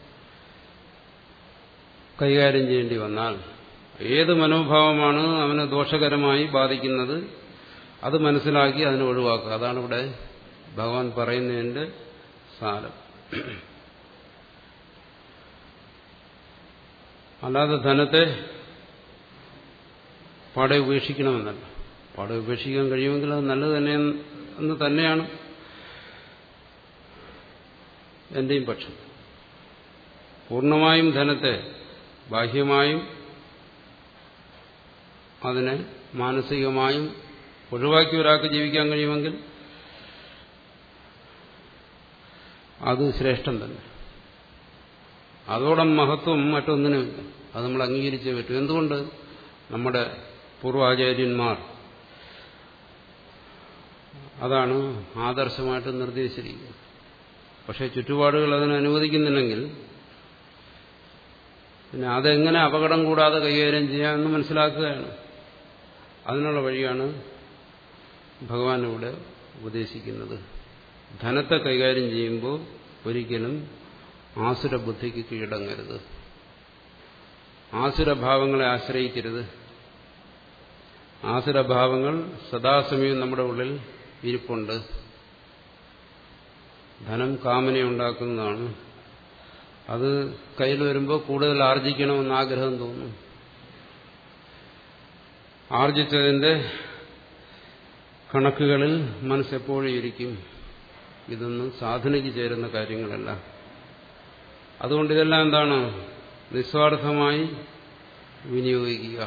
കൈകാര്യം ചെയ്യേണ്ടി വന്നാൽ ഏത് മനോഭാവമാണ് അവന് ദോഷകരമായി ബാധിക്കുന്നത് അത് മനസ്സിലാക്കി അതിനെ ഒഴിവാക്കുക അതാണ് ഇവിടെ ഭഗവാൻ പറയുന്നതിന്റെ സാരം അല്ലാതെ ധനത്തെ പാടെ ഉപേക്ഷിക്കണമെന്നല്ല പാടെ ഉപേക്ഷിക്കാൻ കഴിയുമെങ്കിൽ അത് നല്ലത് തന്നെ എന്ന് തന്നെയാണ് എന്റെയും പക്ഷം പൂർണ്ണമായും ധനത്തെ ബാഹ്യമായും അതിനെ മാനസികമായും ഒഴിവാക്കി ഒരാൾക്ക് ജീവിക്കാൻ കഴിയുമെങ്കിൽ അത് ശ്രേഷ്ഠം തന്നെ അതോടം മഹത്വം മറ്റൊന്നിനുമില്ല അത് നമ്മൾ അംഗീകരിച്ചേ പറ്റൂ എന്തുകൊണ്ട് നമ്മുടെ പൂർവാചാര്യന്മാർ അതാണ് ആദർശമായിട്ട് നിർദ്ദേശിച്ചിരിക്കുന്നത് പക്ഷേ ചുറ്റുപാടുകൾ അതിനെ അനുവദിക്കുന്നില്ലെങ്കിൽ പിന്നെ അതെങ്ങനെ അപകടം കൂടാതെ കൈകാര്യം ചെയ്യാമെന്ന് മനസ്സിലാക്കുകയാണ് അതിനുള്ള വഴിയാണ് ഭഗവാൻ ഇവിടെ ഉപദേശിക്കുന്നത് ധനത്തെ കൈകാര്യം ചെയ്യുമ്പോൾ ഒരിക്കലും ആസുര ബുദ്ധിക്ക് കീഴടങ്ങരുത് ആസുരഭാവങ്ങളെ ആശ്രയിക്കരുത് ആസുരഭാവങ്ങൾ സദാസമയം നമ്മുടെ ഉള്ളിൽ ഇരിപ്പുണ്ട് ധനം കാമനയുണ്ടാക്കുന്നതാണ് അത് കയ്യിൽ വരുമ്പോൾ കൂടുതൽ ആർജിക്കണമെന്ന് ആഗ്രഹം തോന്നും ആർജിച്ചതിന്റെ കണക്കുകളിൽ മനസ്സെപ്പോഴും ഇരിക്കും ഇതൊന്നും സാധനയ്ക്ക് ചേരുന്ന കാര്യങ്ങളല്ല അതുകൊണ്ട് ഇതെല്ലാം എന്താണ് നിസ്വാർത്ഥമായി വിനിയോഗിക്കുക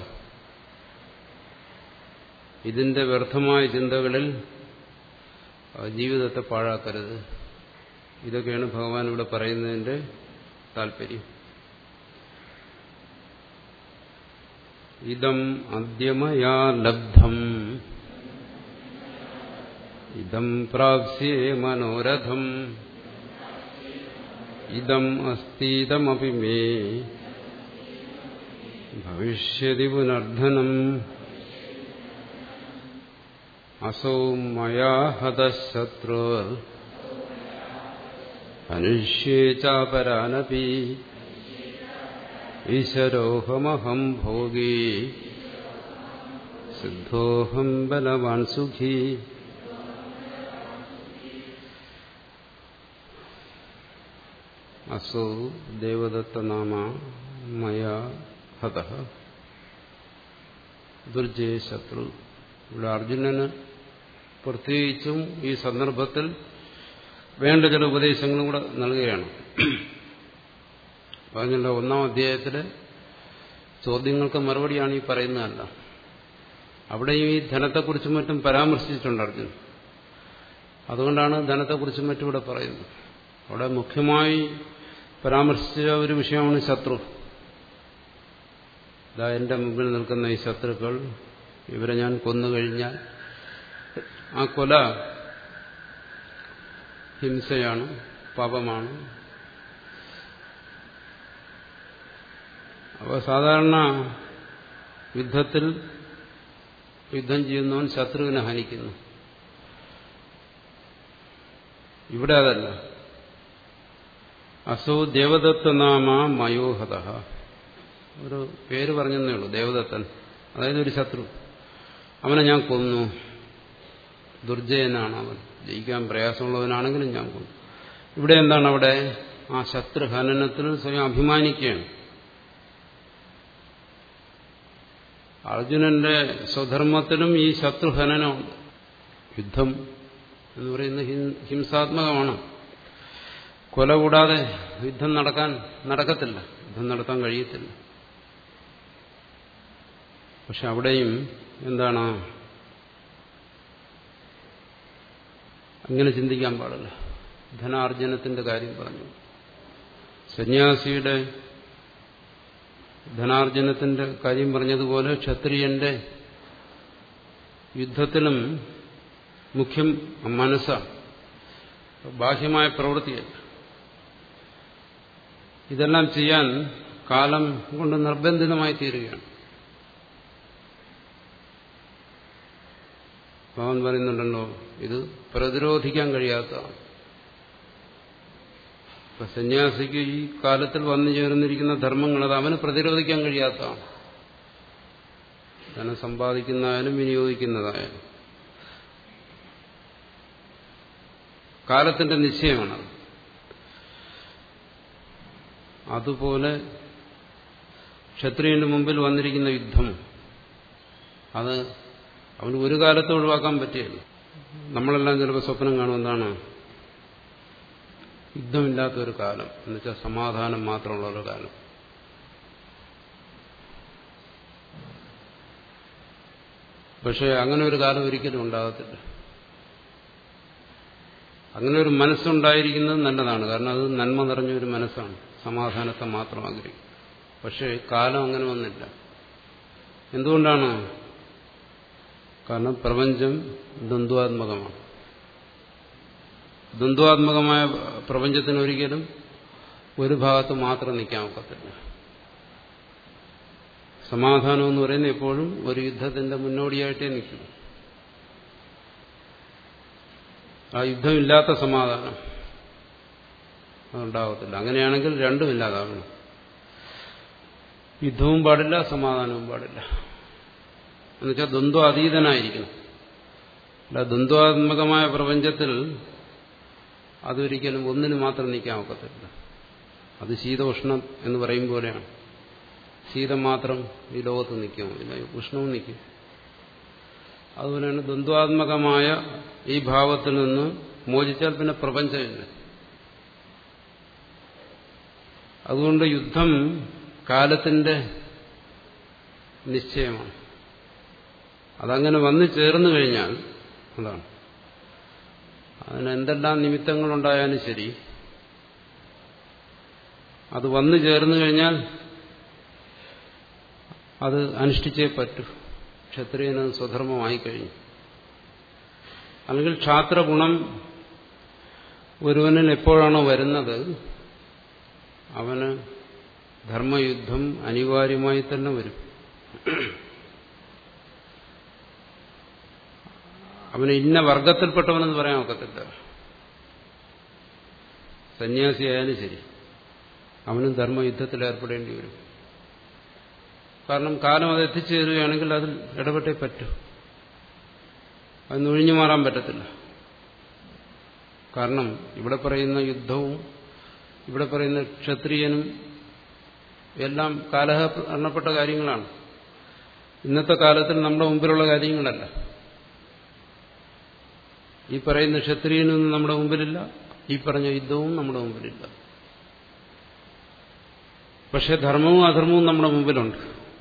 ഇതിന്റെ വ്യർത്ഥമായ ചിന്തകളിൽ ജീവിതത്തെ പാഴാക്കരുത് ഇതൊക്കെയാണ് ഭഗവാൻ ഇവിടെ പറയുന്നതിന്റെ താല്പര്യം ഇതം അദ്യമയാ ലബ്ധം ഇതം പ്രാപ്സ്യേ മനോരഥം ഇതം അസ്തീതമപി മേ ഭവിഷ്യതി പുനർധനം അസൗ മയാ ഹതശത്രുർ അനുഷ്യേ ചാപരാനപി ഈശ്വരോഹമഹം ഭോഗി സിദ്ധോഹം ബലവാൻ സുഖി അസോ ദേവദത്തനാമ മയാ ഹത ദുർജയ ശത്രു ഇവിടെ അർജുനന് പ്രത്യേകിച്ചും ഈ സന്ദർഭത്തിൽ വേണ്ട ചില ഉപദേശങ്ങളും കൂടെ നൽകുകയാണ് പറഞ്ഞല്ലോ ഒന്നാം അധ്യായത്തിലെ ചോദ്യങ്ങൾക്ക് മറുപടിയാണ് ഈ പറയുന്നതല്ല അവിടെയും ഈ ധനത്തെക്കുറിച്ചും മറ്റും പരാമർശിച്ചിട്ടുണ്ട് അർജുൻ അതുകൊണ്ടാണ് ധനത്തെക്കുറിച്ചും മറ്റും ഇവിടെ പറയുന്നത് അവിടെ മുഖ്യമായി പരാമർശിച്ച ഒരു വിഷയമാണ് ശത്രു ഇതാ എന്റെ മുമ്പിൽ നിൽക്കുന്ന ഈ ശത്രുക്കൾ ഇവരെ ഞാൻ കൊന്നുകഴിഞ്ഞാൽ ആ കൊല ഹിംസയാണ് പാപമാണ് അപ്പോൾ സാധാരണ യുദ്ധത്തിൽ യുദ്ധം ചെയ്യുന്നവൻ ശത്രുവിനെ ഹനിക്കുന്നു ഇവിടെ അതല്ല അസോ ദേവദത്തനാമ മയോഹത ഒരു പേര് പറഞ്ഞതേ ഉള്ളൂ ദേവദത്തൻ അതായത് ഒരു ശത്രു അവനെ ഞാൻ കൊന്നു ദുർജയനാണ് അവൻ ജയിക്കാൻ പ്രയാസമുള്ളവനാണെങ്കിലും ഞാൻ കൊന്നു ഇവിടെ എന്താണ് അവിടെ ആ ശത്രുഹനനത്തിൽ സ്വയം അഭിമാനിക്കുകയാണ് അർജുനന്റെ സ്വധർമ്മത്തിലും ഈ ശത്രുഹനനമുണ്ട് യുദ്ധം എന്ന് പറയുന്നത് ഹിംസാത്മകമാണ് കൊല കൂടാതെ യുദ്ധം നടക്കാൻ നടക്കത്തില്ല യുദ്ധം നടത്താൻ കഴിയത്തില്ല പക്ഷെ അവിടെയും എന്താണ് അങ്ങനെ ചിന്തിക്കാൻ പാടില്ല ധനാർജനത്തിന്റെ കാര്യം പറഞ്ഞു സന്യാസിയുടെ ധനാർജനത്തിന്റെ കാര്യം പറഞ്ഞതുപോലെ ക്ഷത്രിയന്റെ യുദ്ധത്തിലും മുഖ്യം മനസ്സാണ് ബാഹ്യമായ പ്രവൃത്തിയല്ല ഇതെല്ലാം ചെയ്യാൻ കാലം കൊണ്ട് നിർബന്ധിതമായി തീരുകയാണ് ഭഗവാൻ പറയുന്നുണ്ടല്ലോ ഇത് പ്രതിരോധിക്കാൻ കഴിയാത്തതാണ് ഇപ്പൊ സന്യാസിക്ക് ഈ കാലത്തിൽ വന്നു ചേർന്നിരിക്കുന്ന ധർമ്മങ്ങൾ അത് അവന് പ്രതിരോധിക്കാൻ കഴിയാത്തതാണ് ധനം സമ്പാദിക്കുന്നതായാലും വിനിയോഗിക്കുന്നതായാലും കാലത്തിന്റെ നിശ്ചയമാണത് അതുപോലെ ക്ഷത്രിയന്റെ മുമ്പിൽ വന്നിരിക്കുന്ന യുദ്ധം അത് അവന് ഒരു കാലത്ത് ഒഴിവാക്കാൻ പറ്റിയല്ല നമ്മളെല്ലാം ചിലപ്പോൾ സ്വപ്നം കാണുമെന്താണ് യുദ്ധമില്ലാത്ത ഒരു കാലം എന്നുവെച്ചാൽ സമാധാനം മാത്രമുള്ള ഒരു കാലം പക്ഷെ അങ്ങനെ ഒരു കാലം ഒരിക്കലും ഉണ്ടാകത്തില്ല അങ്ങനെ ഒരു മനസ്സുണ്ടായിരിക്കുന്നത് നല്ലതാണ് കാരണം അത് നന്മ നിറഞ്ഞ ഒരു മനസ്സാണ് സമാധാനത്തെ മാത്രം ആഗ്രഹിക്കും പക്ഷേ കാലം അങ്ങനെ വന്നില്ല എന്തുകൊണ്ടാണ് കാരണം പ്രപഞ്ചം ദ്വന്ദ്വാത്മകമാണ് ദ്വന്ദ്വാത്മകമായ പ്രപഞ്ചത്തിന് ഒരിക്കലും ഒരു ഭാഗത്ത് മാത്രം നിൽക്കാൻ ഒക്കത്തില്ല സമാധാനം എന്ന് പറയുന്നത് എപ്പോഴും ഒരു യുദ്ധത്തിന്റെ മുന്നോടിയായിട്ടേ നിൽക്കും ആ യുദ്ധമില്ലാത്ത സമാധാനം അതുണ്ടാകത്തില്ല അങ്ങനെയാണെങ്കിൽ രണ്ടും ഇല്ലാതാകണം യുദ്ധവും പാടില്ല സമാധാനവും പാടില്ല എന്നുവെച്ചാൽ ദ്വന്ദ്വ അതീതനായിരിക്കണം അല്ല ദ്വന്ദ്വാത്മകമായ പ്രപഞ്ചത്തിൽ അതൊരിക്കലും ഒന്നിന് മാത്രം നിൽക്കാൻ ഒക്കത്തില്ല അത് ശീതോഷ്ണം എന്ന് പറയും പോലെയാണ് ശീതം മാത്രം ഈ ലോകത്ത് നിൽക്കും ഇല്ല ഉഷ്ണവും നിൽക്കും അതുപോലെയാണ് ദ്വന്ദ്വാത്മകമായ ഈ ഭാവത്തിൽ നിന്ന് മോചിച്ചാൽ പിന്നെ പ്രപഞ്ചമില്ല അതുകൊണ്ട് യുദ്ധം കാലത്തിന്റെ നിശ്ചയമാണ് അതങ്ങനെ വന്നു ചേർന്നു കഴിഞ്ഞാൽ അതാണ് അതിന് എന്തെല്ലാം നിമിത്തങ്ങളുണ്ടായാലും ശരി അത് വന്നു ചേർന്നു കഴിഞ്ഞാൽ അത് അനുഷ്ഠിച്ചേ പറ്റൂ ക്ഷത്രിയന് സ്വധർമ്മമായി കഴിഞ്ഞു അല്ലെങ്കിൽ ക്ഷാത്രഗുണം ഒരുവനിൽ എപ്പോഴാണോ വരുന്നത് അവന് ധർമ്മയുദ്ധം അനിവാര്യമായി തന്നെ വരും അവന് ഇന്ന വർഗത്തിൽപ്പെട്ടവനെന്ന് പറയാൻ ഒക്കത്തില്ല സന്യാസിയായാലും ശരി അവനും ധർമ്മയുദ്ധത്തിൽ ഏർപ്പെടേണ്ടി വരും കാരണം കാലം അത് എത്തിച്ചേരുകയാണെങ്കിൽ അതിൽ ഇടപെട്ടേ പറ്റൂ അത് ഒഴിഞ്ഞു മാറാൻ പറ്റത്തില്ല കാരണം ഇവിടെ പറയുന്ന യുദ്ധവും ഇവിടെ പറയുന്ന ക്ഷത്രിയനും എല്ലാം കാലഹരണപ്പെട്ട കാര്യങ്ങളാണ് ഇന്നത്തെ കാലത്തിൽ നമ്മുടെ മുമ്പിലുള്ള കാര്യങ്ങളല്ല ഈ പറയുന്ന ക്ഷത്രിയനൊന്നും നമ്മുടെ മുമ്പിലില്ല ഈ പറഞ്ഞ യുദ്ധവും നമ്മുടെ മുമ്പിലില്ല പക്ഷെ ധർമ്മവും അധർമ്മവും നമ്മുടെ മുമ്പിലുണ്ട്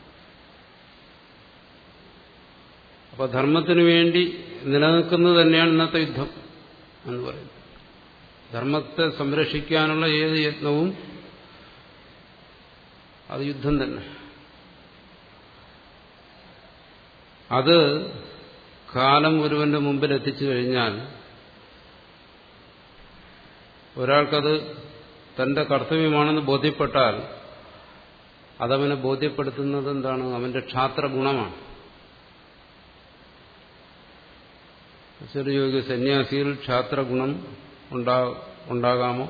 അപ്പൊ ധർമ്മത്തിനു വേണ്ടി നിലനിൽക്കുന്നത് തന്നെയാണ് ഇന്നത്തെ യുദ്ധം എന്ന് പറയുന്നത് ധർമ്മത്തെ സംരക്ഷിക്കാനുള്ള ഏത് യത്നവും അത് യുദ്ധം തന്നെ അത് കാലം ഒരുവന്റെ മുമ്പിൽ എത്തിച്ചു കഴിഞ്ഞാൽ ഒരാൾക്കത് തന്റെ കർത്തവ്യമാണെന്ന് ബോധ്യപ്പെട്ടാൽ അതവനെ ബോധ്യപ്പെടുത്തുന്നത് എന്താണ് അവന്റെ ക്ഷാത്ര ഗുണമാണ് ചെറിയ സന്യാസിയിൽ ക്ഷാത്രഗുണം ഉണ്ടാ ഉണ്ടാകാമോ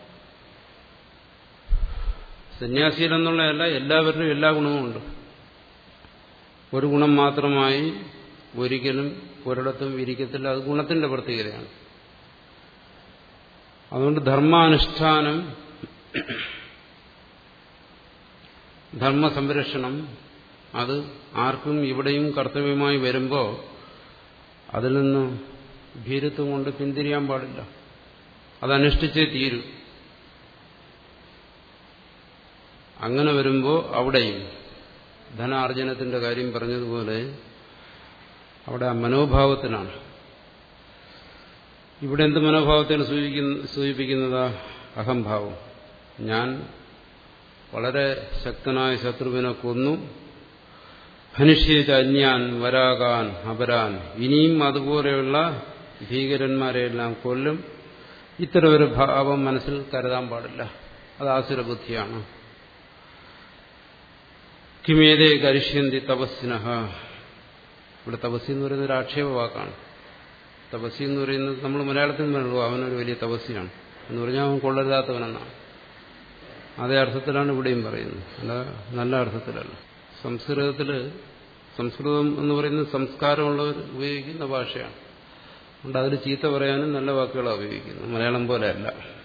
സന്യാസിയിൽ എന്നുള്ളതല്ല എല്ലാവരിലും എല്ലാ ഗുണവും ഉണ്ട് ഒരു ഗുണം മാത്രമായി ഒരിക്കലും ഒരിടത്തും ഇരിക്കത്തില്ല അത് ഗുണത്തിന്റെ പ്രത്യേകതയാണ് അതുകൊണ്ട് ധർമാനുഷ്ഠാനം ധർമ്മസംരക്ഷണം അത് ആർക്കും ഇവിടെയും കർത്തവ്യമായി വരുമ്പോൾ അതിൽ നിന്ന് ഭീരുത്വം കൊണ്ട് പിന്തിരിയാൻ പാടില്ല അതനുഷ്ഠിച്ചേ തീരൂ അങ്ങനെ വരുമ്പോൾ അവിടെയും ധനാർജനത്തിന്റെ കാര്യം പറഞ്ഞതുപോലെ അവിടെ ആ മനോഭാവത്തിനാണ് ഇവിടെ എന്ത് മനോഭാവത്തെയാണ് സൂചിപ്പിക്കുന്നതാ അഹംഭാവം ഞാൻ വളരെ ശക്തനായ ശത്രുവിനെ കൊന്നു ഹനുഷ്യേച്ച അന്യാൻ വരാകാൻ അപരാൻ ഇനിയും അതുപോലെയുള്ള ഭീകരന്മാരെയെല്ലാം കൊല്ലും ഇത്തരം ഒരു ഭാവം മനസ്സിൽ കരുതാൻ പാടില്ല അത് ആസുരബുദ്ധിയാണ് കിമേതേ കരിഷ്യന്തി തപസ്സിനഹ ഇവിടെ തപസ്സി എന്ന് പറയുന്നത് ഒരു ആക്ഷേപ വാക്കാണ് തപസ്സി എന്ന് പറയുന്നത് നമ്മൾ മലയാളത്തിൽ പറയുള്ളൂ അവനൊരു വലിയ തപസ്സിയാണ് എന്ന് പറഞ്ഞാൽ അവൻ കൊള്ളരുതാത്തവനെന്നാണ് അതേ അർത്ഥത്തിലാണ് ഇവിടെയും പറയുന്നത് അല്ല നല്ല അർത്ഥത്തിലല്ല സംസ്കൃതത്തിൽ സംസ്കൃതം എന്ന് പറയുന്നത് സംസ്കാരമുള്ളവർ ഉപയോഗിക്കുന്ന ഭാഷയാണ് അതുകൊണ്ട് അതിൽ ചീത്ത പറയാനും നല്ല വാക്കുകളാണ് ഉപയോഗിക്കുന്നത് മലയാളം പോലെയല്ല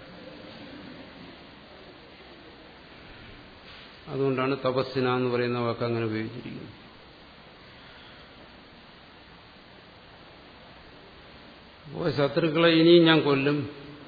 അതുകൊണ്ടാണ് തപസ്സിന എന്ന് പറയുന്ന വാക്ക് അങ്ങനെ ഉപയോഗിച്ചിരിക്കുന്നത് അപ്പോൾ ശത്രുക്കളെ ഇനിയും ഞാൻ കൊല്ലും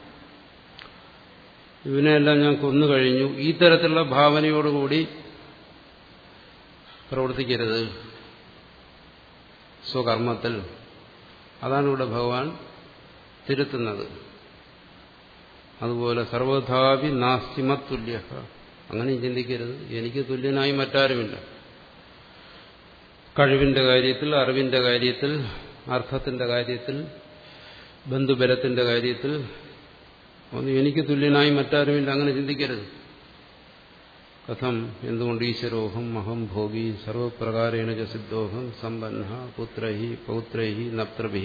ഇവനെല്ലാം ഞാൻ കൊന്നു കഴിഞ്ഞു ഈ തരത്തിലുള്ള ഭാവനയോടുകൂടി പ്രവർത്തിക്കരുത് സ്വകർമ്മത്തിൽ അതാണ് ഇവിടെ ഭഗവാൻ തിരുത്തുന്നത് അതുപോലെ സർവധാപി നാസ്തിമത്തുല്യ അങ്ങനെ ചിന്തിക്കരുത് എനിക്ക് തുല്യനായി മറ്റാരുമില്ല കഴിവിന്റെ കാര്യത്തിൽ അറിവിന്റെ കാര്യത്തിൽ അർത്ഥത്തിന്റെ കാര്യത്തിൽ ബന്ധുബലത്തിന്റെ കാര്യത്തിൽ ഒന്നും എനിക്ക് തുല്യനായി മറ്റാരുമില്ല അങ്ങനെ ചിന്തിക്കരുത് കഥം എന്തുകൊണ്ട് ഈശ്വരോഹം അഹം ഭോഗി സർവപ്രകാരേണ ച സിദ്ധോഹം സമ്പന്ന പുത്രഹി പൗത്രഹി നപ്ത്രഭി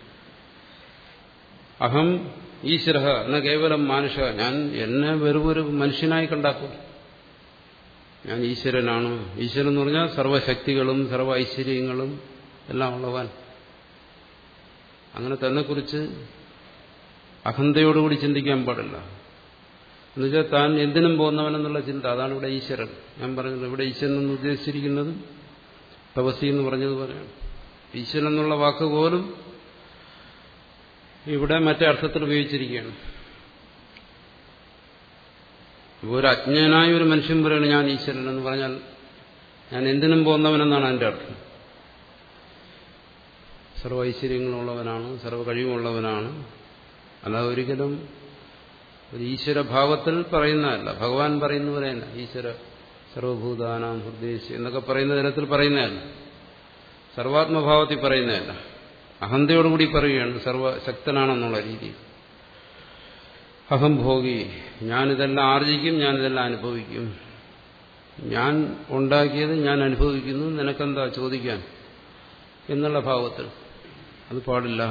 അഹം ഈശ്വര എന്ന കേവലം മാനുഷ ഞാൻ എന്നെ വെറും ഒരു മനുഷ്യനായി കണ്ടാക്കും ഞാൻ ഈശ്വരനാണ് ഈശ്വരൻ എന്ന് പറഞ്ഞാൽ സർവശക്തികളും സർവ ഐശ്വര്യങ്ങളും എല്ലാം ഉള്ളവൻ അങ്ങനെ തന്നെക്കുറിച്ച് അഹന്തയോടുകൂടി ചിന്തിക്കാൻ പാടില്ല എന്നുവെച്ചാൽ താൻ എന്തിനും പോകുന്നവനെന്നുള്ള ചിന്ത അതാണ് ഇവിടെ ഈശ്വരൻ ഞാൻ പറഞ്ഞത് ഇവിടെ ഈശ്വരൻ എന്ന് ഉദ്ദേശിച്ചിരിക്കുന്നത് തപസി എന്ന് പറഞ്ഞതുപോലെയാണ് ഈശ്വരൻ എന്നുള്ള വാക്ക് പോലും ഇവിടെ മറ്റേ അർത്ഥത്തിൽ ഉപയോഗിച്ചിരിക്കുകയാണ് ഒരു അജ്ഞനായ ഒരു മനുഷ്യൻ പറയാണ് ഞാൻ ഈശ്വരൻ എന്ന് പറഞ്ഞാൽ ഞാൻ എന്തിനും പോകുന്നവനെന്നാണ് എൻ്റെ അർത്ഥം സർവ ഐശ്വര്യങ്ങളുള്ളവനാണ് സർവ കഴിവുള്ളവനാണ് അല്ലാതെ ഒരിക്കലും ഒരു ഈശ്വരഭാവത്തിൽ പറയുന്നതല്ല ഭഗവാൻ പറയുന്ന പോലെയല്ല ഈശ്വര സർവഭൂതാനാം ഹൃദയശി എന്നൊക്കെ പറയുന്ന തരത്തിൽ പറയുന്നതല്ല സർവാത്മഭാവത്തിൽ പറയുന്നതല്ല അഹന്തയോടുകൂടി പറയുകയാണ് സർവശക്തനാണെന്നുള്ള രീതിയിൽ അഹം ഭോഗി ഞാനിതെല്ലാം ആർജിക്കും ഞാനിതെല്ലാം അനുഭവിക്കും ഞാൻ ഉണ്ടാക്കിയത് ഞാൻ അനുഭവിക്കുന്നു നിനക്കെന്താ ചോദിക്കാൻ എന്നുള്ള ഭാവത്തിൽ അത് പാടില്ല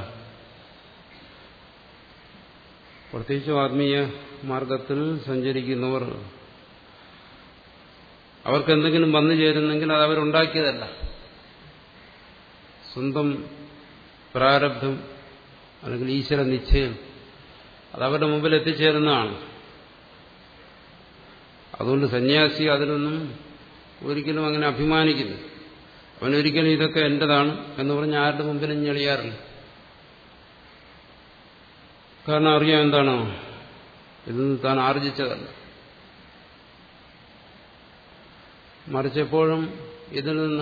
പ്രത്യേകിച്ചും ആത്മീയ മാർഗത്തിൽ സഞ്ചരിക്കുന്നവർ അവർക്ക് എന്തെങ്കിലും വന്നു ചേരുന്നെങ്കിൽ അത് അവരുണ്ടാക്കിയതല്ല സ്വന്തം പ്രാരബ്ധം അല്ലെങ്കിൽ ഈശ്വര നിശ്ചയം അത് അവരുടെ മുമ്പിൽ എത്തിച്ചേരുന്നതാണ് അതുകൊണ്ട് സന്യാസി അതിലൊന്നും ഒരിക്കലും അങ്ങനെ അഭിമാനിക്കുന്നു അവനൊരിക്കലും ഇതൊക്കെ എന്റേതാണ് എന്ന് പറഞ്ഞ് ആരുടെ മുമ്പിലും ഞെളിയാറില്ല കാരണം അറിയാം എന്താണോ ഇതൊന്നും താൻ ആർജിച്ചതല്ല മറിച്ചെപ്പോഴും ഇതിൽ നിന്ന്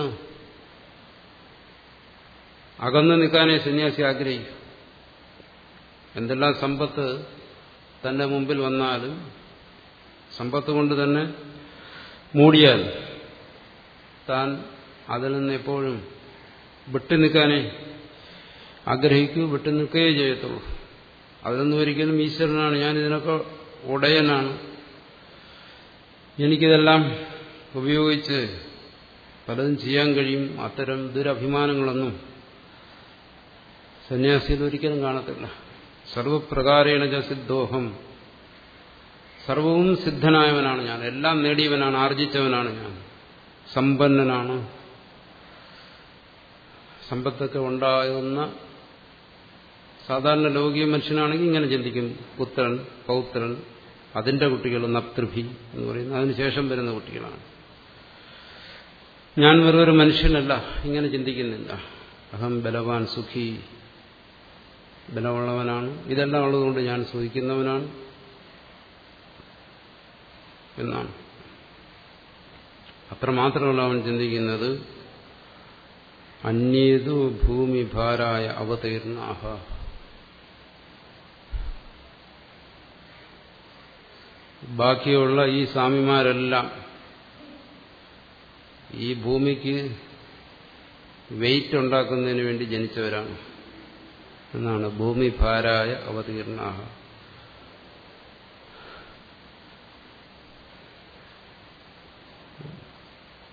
അകന്നു നിൽക്കാനേ സന്യാസി ആഗ്രഹിക്കും എന്തെല്ലാം സമ്പത്ത് തന്റെ മുമ്പിൽ വന്നാലും സമ്പത്ത് കൊണ്ട് തന്നെ മൂടിയാൽ താൻ അതിൽ നിന്ന് എപ്പോഴും വിട്ടു നിൽക്കാനേ ആഗ്രഹിക്കൂ വിട്ടു നിൽക്കുകയേ ചെയ്യത്തുള്ളൂ അതിലൊന്നും ഒരിക്കലും ഈശ്വരനാണ് ഞാൻ ഇതിനൊക്കെ ഉടയനാണ് എനിക്കിതെല്ലാം ഉപയോഗിച്ച് പലതും ചെയ്യാൻ കഴിയും അത്തരം ദുരഭിമാനങ്ങളൊന്നും സന്യാസിയിൽ ഒരിക്കലും കാണത്തില്ല സർവപ്രകാരേണ ച സിദ്ധോഹം സർവവും സിദ്ധനായവനാണ് ഞാൻ എല്ലാം നേടിയവനാണ് ആർജിച്ചവനാണ് ഞാൻ സമ്പന്നനാണ് സമ്പത്തൊക്കെ ഉണ്ടാകുന്ന സാധാരണ ലൗകിക മനുഷ്യനാണെങ്കിൽ ഇങ്ങനെ ചിന്തിക്കും പുത്രൻ പൗത്രൻ അതിന്റെ കുട്ടികൾ നപ്തൃഭി എന്ന് പറയുന്നത് അതിനുശേഷം വരുന്ന കുട്ടികളാണ് ഞാൻ വെറൊരു മനുഷ്യനല്ല ഇങ്ങനെ ചിന്തിക്കുന്നില്ല അഹം ബലവാൻ സുഖി ബലമുള്ളവനാണ് ഇതെല്ലാം ഉള്ളതുകൊണ്ട് ഞാൻ സുഖിക്കുന്നവനാണ് എന്നാണ് അത്രമാത്രമല്ല അവൻ ചിന്തിക്കുന്നത് അന്യേതു ഭൂമി ഭാരായ അവതീർണ അഹ ബാക്കിയുള്ള ഈ സ്വാമിമാരെല്ലാം ഈ ഭൂമിക്ക് വെയിറ്റ് ഉണ്ടാക്കുന്നതിന് വേണ്ടി ജനിച്ചവരാണ് എന്നാണ് ഭൂമി ഭാരായ അവതീർണ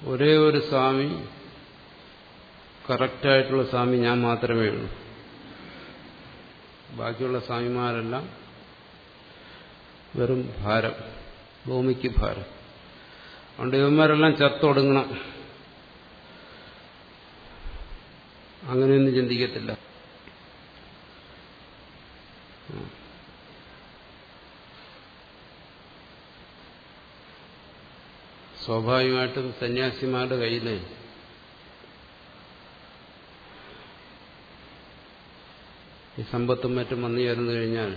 ഒരേ ഒരു സ്വാമി കറക്റ്റായിട്ടുള്ള സ്വാമി ഞാൻ മാത്രമേ ഉള്ളൂ ബാക്കിയുള്ള സ്വാമിമാരെല്ലാം വെറും ഭാരം ഭൂമിക്ക് ഭാരം അതുകൊണ്ട് ഇവന്മാരെല്ലാം ചത്തൊടുങ്ങണം അങ്ങനെയൊന്നും ചിന്തിക്കത്തില്ല സ്വാഭാവികമായിട്ടും സന്യാസിമാരുടെ കയ്യിൽ ഈ സമ്പത്തും മറ്റും വന്നു ചേർന്നു കഴിഞ്ഞാൽ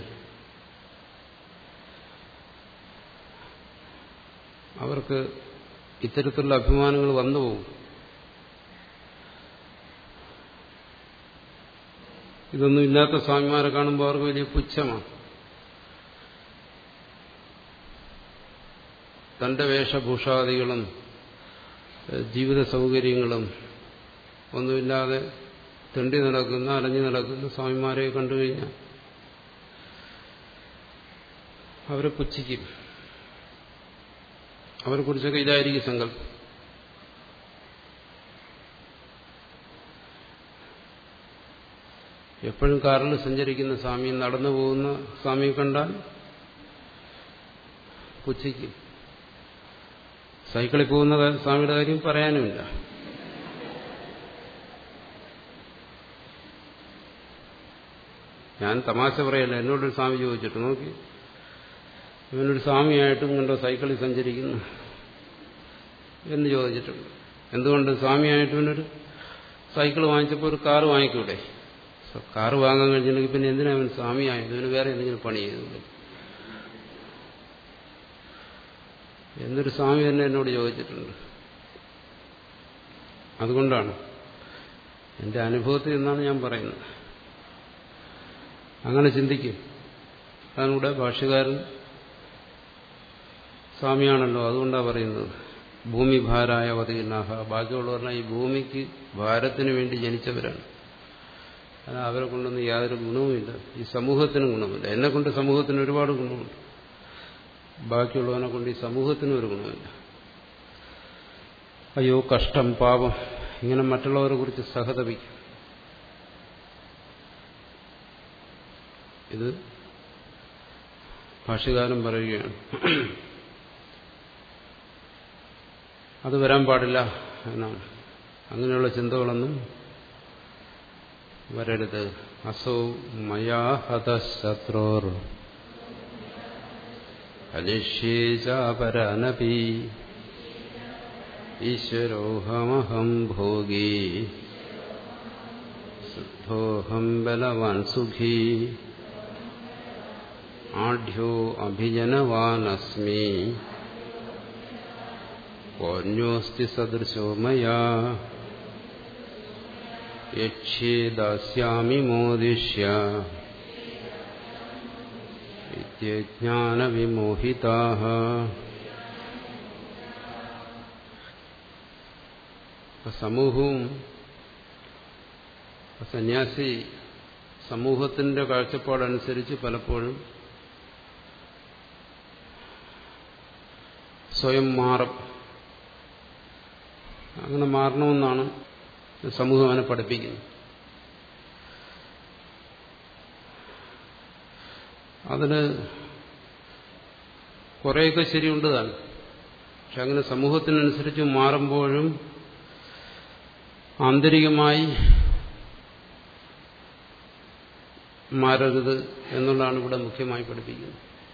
അവർക്ക് ഇത്തരത്തിലുള്ള അഭിമാനങ്ങൾ വന്നു പോകും ഇതൊന്നും ഇല്ലാത്ത സ്വാമിമാരെ കാണുമ്പോൾ അവർക്ക് വലിയ പുച്ഛമാണ് തന്റെ വേഷഭൂഷാദികളും ജീവിത സൗകര്യങ്ങളും ഒന്നുമില്ലാതെ തെണ്ടി നടക്കുന്ന അലഞ്ഞു നടക്കുന്ന സ്വാമിമാരെ കണ്ടു കഴിഞ്ഞാൽ അവരെ പുച്ഛിക്കും അവരെ കുറിച്ചൊക്കെ ഇതായിരിക്കും സങ്കല്പം എപ്പോഴും കാറിൽ സഞ്ചരിക്കുന്ന സ്വാമി നടന്നു പോകുന്ന സ്വാമിയെ കണ്ടാൽ പുച്ഛിക്കും സൈക്കിളിൽ പോകുന്ന സ്വാമിയുടെ കാര്യം പറയാനുമില്ല ഞാൻ തമാശ പറയല്ല എന്നോടൊരു സ്വാമി ചോദിച്ചിട്ട് നോക്കി ഇവനൊരു സ്വാമിയായിട്ടും കണ്ടോ സൈക്കിളിൽ സഞ്ചരിക്കുന്നു എന്ന് ചോദിച്ചിട്ടുണ്ട് എന്തുകൊണ്ട് സ്വാമിയായിട്ട് ഇവനൊരു സൈക്കിൾ വാങ്ങിച്ചപ്പോൾ ഒരു കാറ് വാങ്ങിക്കൂടെ കാറ് വാങ്ങാൻ കഴിഞ്ഞിട്ടുണ്ടെങ്കിൽ പിന്നെ എന്തിനാ അവൻ സ്വാമിയായത് ഇവന് വേറെ എന്തെങ്കിലും പണി ചെയ്തു എന്നൊരു സ്വാമി തന്നെ എന്നോട് ചോദിച്ചിട്ടുണ്ട് അതുകൊണ്ടാണ് എന്റെ അനുഭവത്തിൽ നിന്നാണ് ഞാൻ പറയുന്നത് അങ്ങനെ ചിന്തിക്കും അതാണ് ഇവിടെ ഭാഷ്യകാരൻ സ്വാമിയാണല്ലോ അതുകൊണ്ടാണ് പറയുന്നത് ഭൂമി ഭാരായ വതിനാഹ ബാക്കിയുള്ളവർ ഈ ഭൂമിക്ക് ഭാരത്തിന് വേണ്ടി ജനിച്ചവരാണ് അല്ല അവരെ കൊണ്ടൊന്നും യാതൊരു ഗുണവുമില്ല ഈ സമൂഹത്തിനും ഗുണമില്ല എന്നെ കൊണ്ട് സമൂഹത്തിന് ഒരുപാട് ഗുണമുണ്ട് ബാക്കിയുള്ളവനെ കൊണ്ട് ഈ സമൂഹത്തിനും ഒരു ഗുണമില്ല അയ്യോ കഷ്ടം പാപം ഇങ്ങനെ മറ്റുള്ളവരെ കുറിച്ച് സഹതപിക്കും ഇത് ഭാഷ്യകാരൻ പറയുകയാണ് അത് വരാൻ പാടില്ല എന്നാണ് അങ്ങനെയുള്ള ചിന്തകളൊന്നും വരരുത് അസൗ മയാ ഹതശത്രോർ അനിശ്യേചാപരനപി ഈശ്വരോഹമഹം ഭോഗി സിദ്ധോഹം ബലവാൻ സുഖി ആഢ്യോ അഭിജനവാനസ്മി കോന്യോസ്തി സദൃശോ മയാ യക്ഷ്യേ ദാസ്യാമി മോദിഷ്യ വിജ്ഞാനവിമോഹിതാ സമൂഹവും സന്യാസി സമൂഹത്തിന്റെ കാഴ്ചപ്പാടനുസരിച്ച് പലപ്പോഴും സ്വയം മാറും അങ്ങനെ മാറണമെന്നാണ് സമൂഹം അവനെ പഠിപ്പിക്കുന്നത് അതിന് കുറേയൊക്കെ ശരിയുണ്ട് താൻ പക്ഷെ അങ്ങനെ സമൂഹത്തിനനുസരിച്ച് മാറുമ്പോഴും ആന്തരികമായി മാറരുത് എന്നുള്ളതാണ് ഇവിടെ മുഖ്യമായി പഠിപ്പിക്കുന്നത്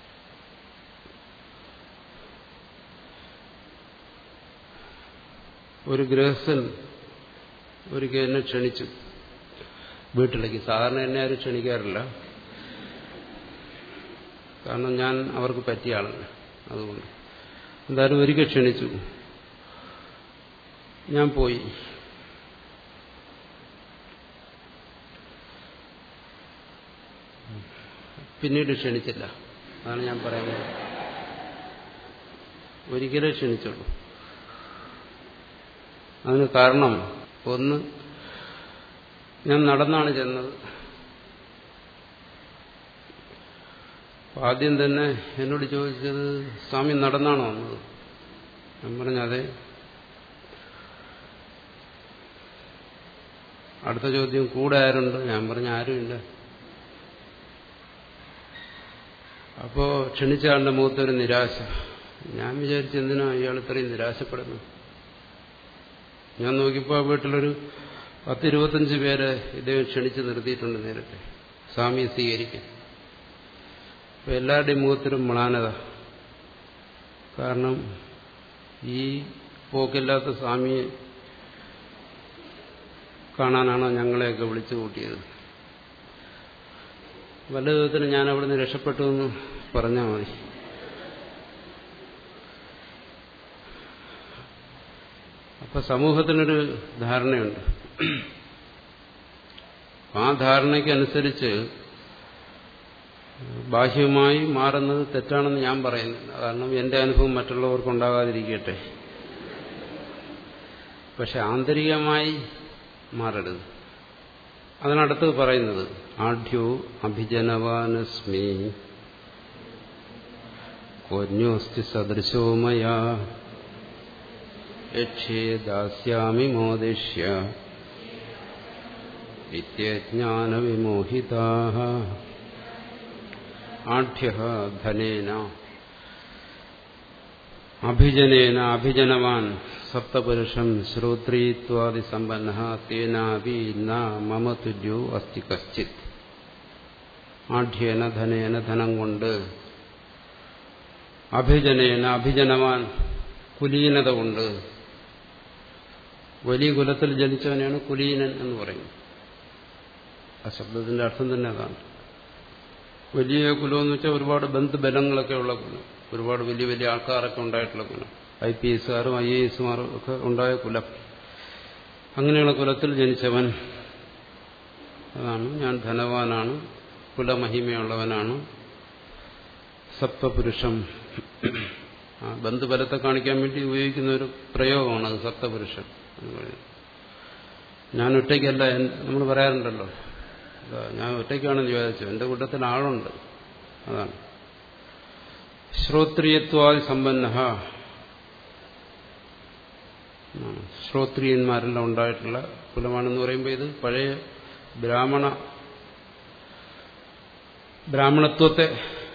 ഒരു ഗൃഹസ്ഥൻ ഒരിക്കൽ എന്നെ ക്ഷണിച്ചു വീട്ടിലേക്ക് സാധാരണ എന്നെ ആരും ക്ഷണിക്കാറില്ല കാരണം ഞാൻ അവർക്ക് പറ്റിയ ആളല്ല അതുകൊണ്ട് എന്തായാലും ഒരിക്കൽ ക്ഷണിച്ചു ഞാൻ പോയി പിന്നീട് ക്ഷണിച്ചില്ല അതാണ് ഞാൻ പറയുന്നത് ഒരിക്കലേ ക്ഷണിച്ചുള്ളൂ അതിന് കാരണം ഒന്ന് ഞാൻ നടന്നാണ് ചെന്നത് ആദ്യം തന്നെ എന്നോട് ചോദിച്ചത് സ്വാമി നടന്നാണോ വന്നത് ഞാൻ പറഞ്ഞു അതെ അടുത്ത ചോദ്യം കൂടെ ആരുണ്ട് ഞാൻ പറഞ്ഞ ആരുമില്ല അപ്പോ ക്ഷണിച്ച ആളുടെ മുഖത്തൊരു നിരാശ ഞാൻ വിചാരിച്ചു എന്തിനാ ഇയാൾ ഇത്രയും നിരാശപ്പെടുന്നു ഞാൻ നോക്കിയപ്പോൾ വീട്ടിലൊരു പത്തിരുപത്തഞ്ച് പേരെ ഇദ്ദേഹം ക്ഷണിച്ച് നിർത്തിയിട്ടുണ്ട് നേരത്തെ സ്വാമിയെ സ്വീകരിക്കാൻ അപ്പൊ എല്ലാവരുടെയും മുഖത്തിലും മ്ലാനത കാരണം ഈ പോക്കില്ലാത്ത സ്വാമിയെ കാണാനാണോ ഞങ്ങളെയൊക്കെ വിളിച്ചു കൂട്ടിയത് വല്ല വിധത്തിൽ ഞാൻ അവിടുന്ന് രക്ഷപ്പെട്ടു എന്ന് പറഞ്ഞാൽ മതി അപ്പൊ സമൂഹത്തിനൊരു ധാരണയുണ്ട് ആ ധാരണയ്ക്കനുസരിച്ച് ബാഹ്യമായി മാറുന്നത് തെറ്റാണെന്ന് ഞാൻ പറയുന്നില്ല കാരണം എന്റെ അനുഭവം മറ്റുള്ളവർക്ക് ഉണ്ടാകാതിരിക്കട്ടെ പക്ഷെ ആന്തരികമായി മാറരുത് അതിനടുത്ത് പറയുന്നത് ആഢ്യോ അഭിജനവാനസ്മി കൊന്യോസ്തി സദൃശോമയാ യക്ഷേ ദാസ്യാമി മോദിഷ്യ വിദ്യജ്ഞാനവിമോഹിതാ ആഢ്യ ധനേന അഭിജനേന അഭിജനവാൻ സപ്തപുരുഷം ശ്രോത്രീത്വാദി സമ്പന്ന തേനാപി ന മമ തുല്യോ അസ്തി കശ്ചിത് ആഢ്യേന ധനേന ധനം കൊണ്ട് അഭിജനേന അഭിജനവാൻ കുലീനത കൊണ്ട് വലിയ കുലത്തിൽ ജനിച്ചവനെയാണ് കുലീനൻ എന്ന് പറയുന്നത് ആ ശബ്ദത്തിന്റെ അർത്ഥം തന്നെ അതാണ് വലിയ കുലം എന്ന് വെച്ചാൽ ഒരുപാട് ബന്ധുബലങ്ങളൊക്കെ ഉള്ള കുലം ഒരുപാട് വലിയ വലിയ ആൾക്കാരൊക്കെ ഉണ്ടായിട്ടുള്ള കുലം ഐ പി എസുകാരും ഐ എ എസുമാരും ഒക്കെ ഉണ്ടായ കുലം അങ്ങനെയുള്ള കുലത്തിൽ ജനിച്ചവൻ അതാണ് ഞാൻ ധനവാനാണ് കുലമഹിമയുള്ളവനാണ് സപ്തപുരുഷം ആ ബന്ധുബലത്തെ കാണിക്കാൻ വേണ്ടി ഉപയോഗിക്കുന്ന ഒരു പ്രയോഗമാണ് അത് സപ്തപുരുഷൻ എന്ന് പറയുന്നത് ഞാൻ ഒറ്റയ്ക്കല്ല നമ്മൾ പറയാറുണ്ടല്ലോ ഞാൻ ഒറ്റയ്ക്കാണെന്ന് ചോദിച്ചു എന്റെ കൂട്ടത്തിൽ ആളുണ്ട് അതാണ് ശ്രോത്രിയത്വാദി സമ്പന്ന ശ്രോത്രിയന്മാരെല്ലാം ഉണ്ടായിട്ടുള്ള കുലമാണെന്ന് പറയുമ്പോൾ ഇത് പഴയ ബ്രാഹ്മണ ബ്രാഹ്മണത്വത്തെ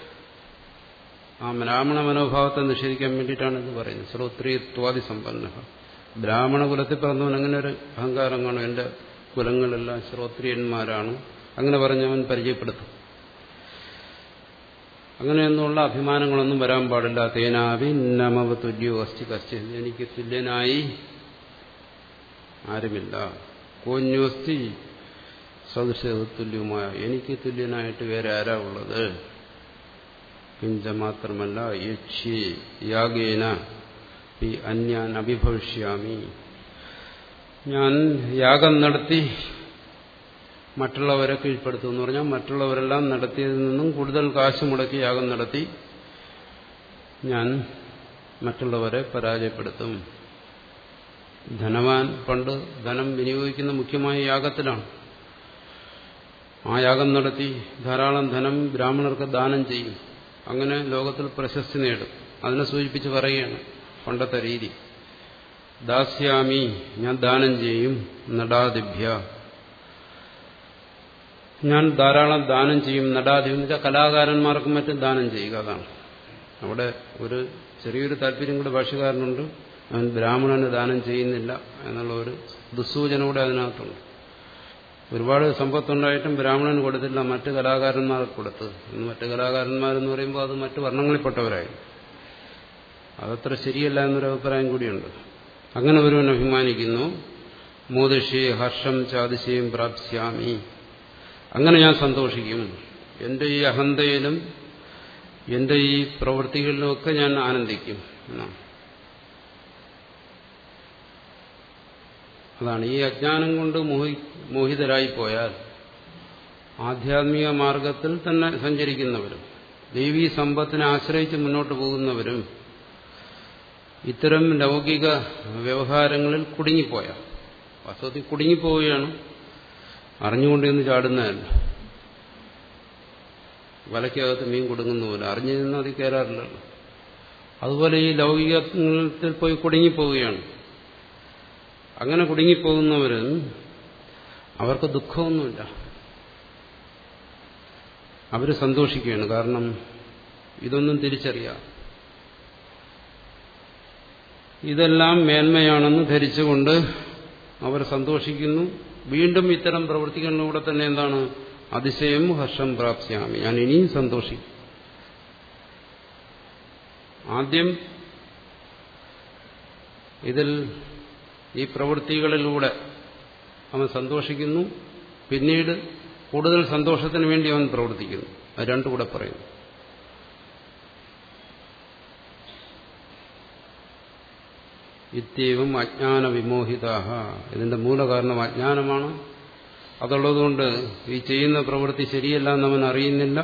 ആ ബ്രാഹ്മണ മനോഭാവത്തെ നിഷേധിക്കാൻ വേണ്ടിയിട്ടാണ് ഇത് പറയുന്നത് ശ്രോത്രിയത്വാദി സമ്പന്ന ബ്രാഹ്മണ കുലത്തിൽ പിറന്നവൻ അങ്ങനെ ഒരു അഹങ്കാരം കാണും എന്റെ കുലങ്ങളെല്ലാം ശ്രോത്രിയന്മാരാണ് അങ്ങനെ പറഞ്ഞവൻ പരിചയപ്പെടുത്തും അങ്ങനെയൊന്നുള്ള അഭിമാനങ്ങളൊന്നും വരാൻ പാടില്ല തേനാവി നമവ തുല്യോ അസ്ഥി കശ്ചി എനിക്ക് തുല്യനായി ആരുമില്ല കോന്യോസ്തി സദൃശ തുല്യമായ എനിക്ക് തുല്യനായിട്ട് വേറെ ആരാ ഉള്ളത് കിഞ്ച മാത്രമല്ല യക്ഷി യാഗേന ഈ അന്യാൻ അഭിഭവിഷ്യാമി ഞാൻ യാഗം നടത്തി മറ്റുള്ളവരെ കീഴ്പ്പെടുത്തും എന്ന് പറഞ്ഞാൽ മറ്റുള്ളവരെല്ലാം നടത്തിയതിൽ നിന്നും കൂടുതൽ കാശ് മുടക്കി യാഗം നടത്തി ഞാൻ മറ്റുള്ളവരെ പരാജയപ്പെടുത്തും ധനവാൻ പണ്ട് ധനം വിനിയോഗിക്കുന്ന മുഖ്യമായ യാഗത്തിലാണ് ആ യാഗം നടത്തി ധാരാളം ധനം ബ്രാഹ്മണർക്ക് ദാനം ചെയ്യും അങ്ങനെ ലോകത്തിൽ പ്രശസ്തി നേടും അതിനെ സൂചിപ്പിച്ച് പറയുകയാണ് പണ്ടത്തെ രീതി ദാസ്യാമി ഞാൻ ദാനം ചെയ്യും നടാദിഭ്യ ഞാൻ ധാരാളം ദാനം ചെയ്യും നടാദിഭ്യം എന്ന് വെച്ചാൽ കലാകാരന്മാർക്കും മറ്റും ദാനം ചെയ്യുക അതാണ് അവിടെ ഒരു ചെറിയൊരു താല്പര്യം കൂടെ ഭാഷകാരനുണ്ട് അവൻ ബ്രാഹ്മണന് ദാനം ചെയ്യുന്നില്ല എന്നുള്ള ഒരു ദുസ്സൂചന കൂടെ അതിനകത്തുണ്ട് ഒരുപാട് സമ്പത്തുണ്ടായിട്ടും ബ്രാഹ്മണന് കൊടുത്തില്ല മറ്റ് കലാകാരന്മാർക്ക് കൊടുത്ത് മറ്റ് കലാകാരന്മാരെന്ന് പറയുമ്പോൾ അത് മറ്റ് വർണ്ണങ്ങളിൽപ്പെട്ടവരായി അതത്ര ശരിയല്ല എന്നൊരു അഭിപ്രായം കൂടിയുണ്ട് അങ്ങനെ ഒരുവൻ അഭിമാനിക്കുന്നു മോദിഷേ ഹർഷം ചാതിശയും പ്രാപ്സ്യാമി അങ്ങനെ ഞാൻ സന്തോഷിക്കും എന്റെ ഈ അഹന്തയിലും എന്റെ ഈ പ്രവൃത്തികളിലുമൊക്കെ ഞാൻ ആനന്ദിക്കും എന്നാണ് അതാണ് ഈ അജ്ഞാനം കൊണ്ട് മോഹി മോഹിതരായി പോയാൽ ആധ്യാത്മിക മാർഗത്തിൽ തന്നെ സഞ്ചരിക്കുന്നവരും ദൈവീ സമ്പത്തിനെ ആശ്രയിച്ച് മുന്നോട്ട് പോകുന്നവരും ഇത്തരം ലൗകിക വ്യവഹാരങ്ങളിൽ കുടുങ്ങിപ്പോയാൽ വാസ്തവത്തിൽ കുടുങ്ങിപ്പോവുകയാണ് അറിഞ്ഞുകൊണ്ടിരുന്ന് ചാടുന്നതല്ല വലയ്ക്കകത്ത് മീൻ കൊടുക്കുന്ന പോലെ അറിഞ്ഞു നിന്ന് അതിൽ കയറാറില്ലല്ലോ അതുപോലെ ഈ ലൗകികത്തിൽ പോയി കുടുങ്ങിപ്പോവുകയാണ് അങ്ങനെ കുടുങ്ങിപ്പോകുന്നവര് അവർക്ക് ദുഃഖമൊന്നുമില്ല അവർ സന്തോഷിക്കുകയാണ് കാരണം ഇതൊന്നും തിരിച്ചറിയാം ഇതെല്ലാം മേന്മയാണെന്ന് ധരിച്ചുകൊണ്ട് അവർ സന്തോഷിക്കുന്നു വീണ്ടും ഇത്തരം പ്രവൃത്തികളിലൂടെ തന്നെ എന്താണ് അതിശയം ഹർഷം പ്രാപ്സ്യാമി ഞാൻ ഇനിയും സന്തോഷിക്കും ആദ്യം ഇതിൽ ഈ പ്രവൃത്തികളിലൂടെ അവൻ സന്തോഷിക്കുന്നു പിന്നീട് കൂടുതൽ സന്തോഷത്തിന് വേണ്ടി അവൻ പ്രവർത്തിക്കുന്നു അത് രണ്ടും കൂടെ പറയുന്നു ഇത്യവും അജ്ഞാന വിമോഹിതാഹ ഇതിന്റെ മൂലകാരണം അജ്ഞാനമാണ് അതുള്ളതുകൊണ്ട് ഈ ചെയ്യുന്ന പ്രവൃത്തി ശരിയല്ല എന്നവൻ അറിയുന്നില്ല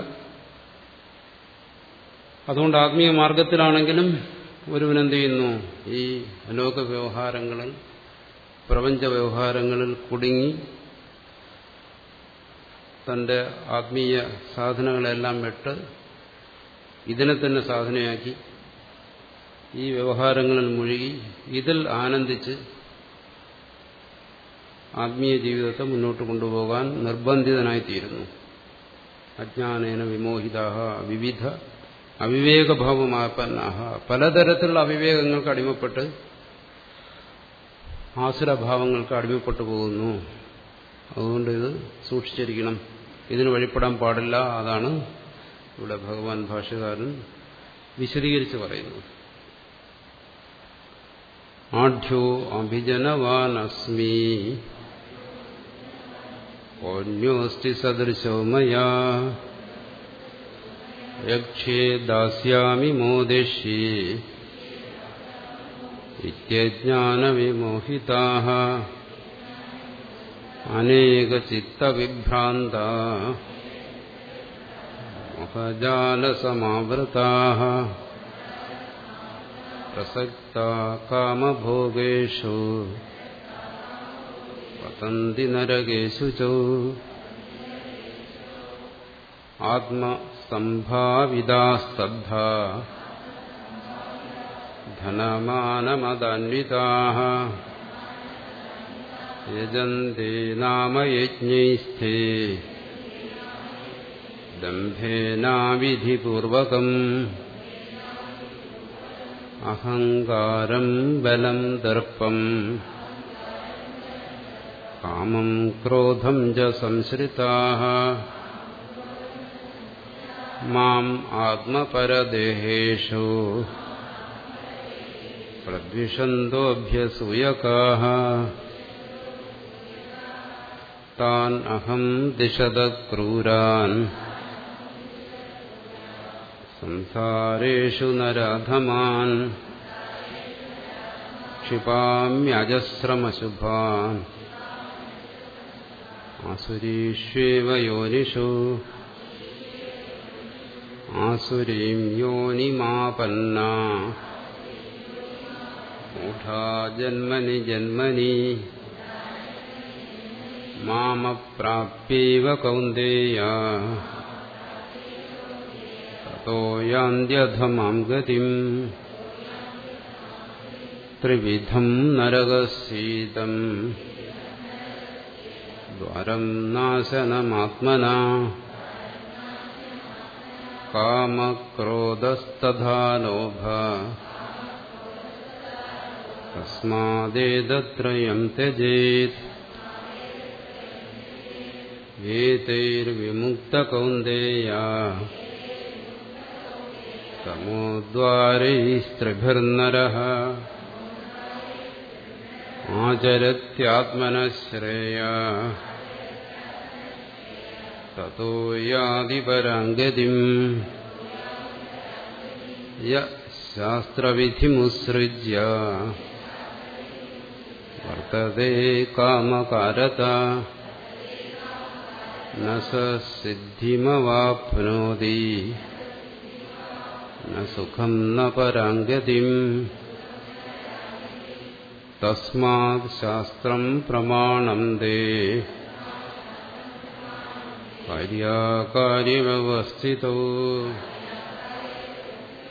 അതുകൊണ്ട് ആത്മീയ മാർഗത്തിലാണെങ്കിലും ഒരുവനെന്ത് ചെയ്യുന്നു ഈ ലോക വ്യവഹാരങ്ങളിൽ പ്രപഞ്ച വ്യവഹാരങ്ങളിൽ കുടുങ്ങി തന്റെ ആത്മീയ സാധനങ്ങളെല്ലാം വിട്ട് ഇതിനെ തന്നെ സാധനയാക്കി ഈ വ്യവഹാരങ്ങളിൽ മുഴുകി ഇതിൽ ആനന്ദിച്ച് ആത്മീയ ജീവിതത്തെ മുന്നോട്ട് കൊണ്ടുപോകാൻ നിർബന്ധിതനായിത്തീരുന്നു അജ്ഞാനേന വിമോഹിതാഹ വിവിധ അവിവേകഭാവമാപ്പന്നാഹ പലതരത്തിലുള്ള അവിവേകങ്ങൾക്ക് അടിമപ്പെട്ട് ആസുരഭാവങ്ങൾക്ക് അടിമപ്പെട്ടു പോകുന്നു അതുകൊണ്ട് ഇത് സൂക്ഷിച്ചിരിക്കണം ഇതിന് വഴിപ്പെടാൻ പാടില്ല അതാണ് ഇവിടെ ഭഗവാൻ ഭാഷ്യകാരൻ വിശദീകരിച്ച് പറയുന്നത് ആഢ്യോ അഭിജനവാനസ്മി ഓന്യോസ്തി സദൃശോ മയാ യക്ഷേ ദാസ്യാമി മോദിഷ്യേ ഇത്യജ്ഞാനവിമോഹിതാ അനേകചിത്തവിഭ്രാന്ത മുഖജാലസമാവൃതാ പ്രസക്ത കാമഭോഗേഷു പതന്തി നരകേഷു ച ആത്മസംഭാവിതാസ്തബ്ധ ധനമാനമദാന്വിതാ യജന്തേ നാമയജ്ഞൈസ്ഥേ ദംഭേനാവിധിപൂർവകം അഹങ്കാരം ബലം ദർപ്പം കാമം ക്രോധം ച സംശ്രിതാ മാം ആത്മപരദേഹേഷു പ്രദ്വിഷന്തോഭ്യസൂയകാः താൻ അഹം ദിശത ക്രൂരാൻ സംസാരേഷു നരധമാൻ ക്ഷിപാമ്യജസ്രമശുഭാൻ ആസുരീഷ്വേവ യോനിഷു ആസുരീം യോനിമാപന്ന മൂഢാ ജന്മനി ജന്മനി മാമപ്രാപ്യൈവ കൗന്ദേയ തോ യാന്ത്യധമാം ഗതിം ത്രിവിധം നരകസീതം ദ്വാരം നാശനമാത്മന കാമക്രോധസ്തഥാ ലോഭ തസ്മാദേതത്രയം ത്യജേത് ഏതൈർവിമുക്തകൗന്ദേയ തമോദ്വാരൈസ്ത്രിഭിർനരः ആചരത്യാത്മനശ്രേയ തतो യാതി പരാംഗതിം യ ശാസ്ത്രവിധിമുത്സൃജ്യ വർത്തതേ കാമകാരത ന സ സിദ്ധിമവാപ്നോതി ന സുഖം ന പരാംഗതിം തസ്മാത് ശാസ്ത്രം പ്രമാണം ദേ കാര്യകാര്യവ്യവസ്ഥിതോ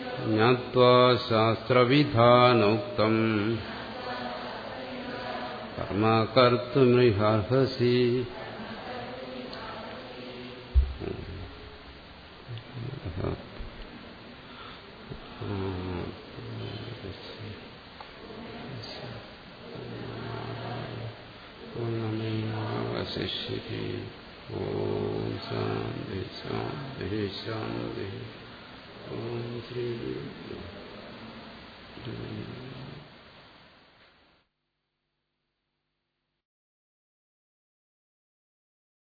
ജ്ഞാത്വാ ശാസ്ത്രവിധാനോക്തം കർമ്മകർത്തുമിഹാർഹസി ശിഷ്യതി ഓം ശാന്തി ശാന്തി ശാന്തി ഓം ശ്രീ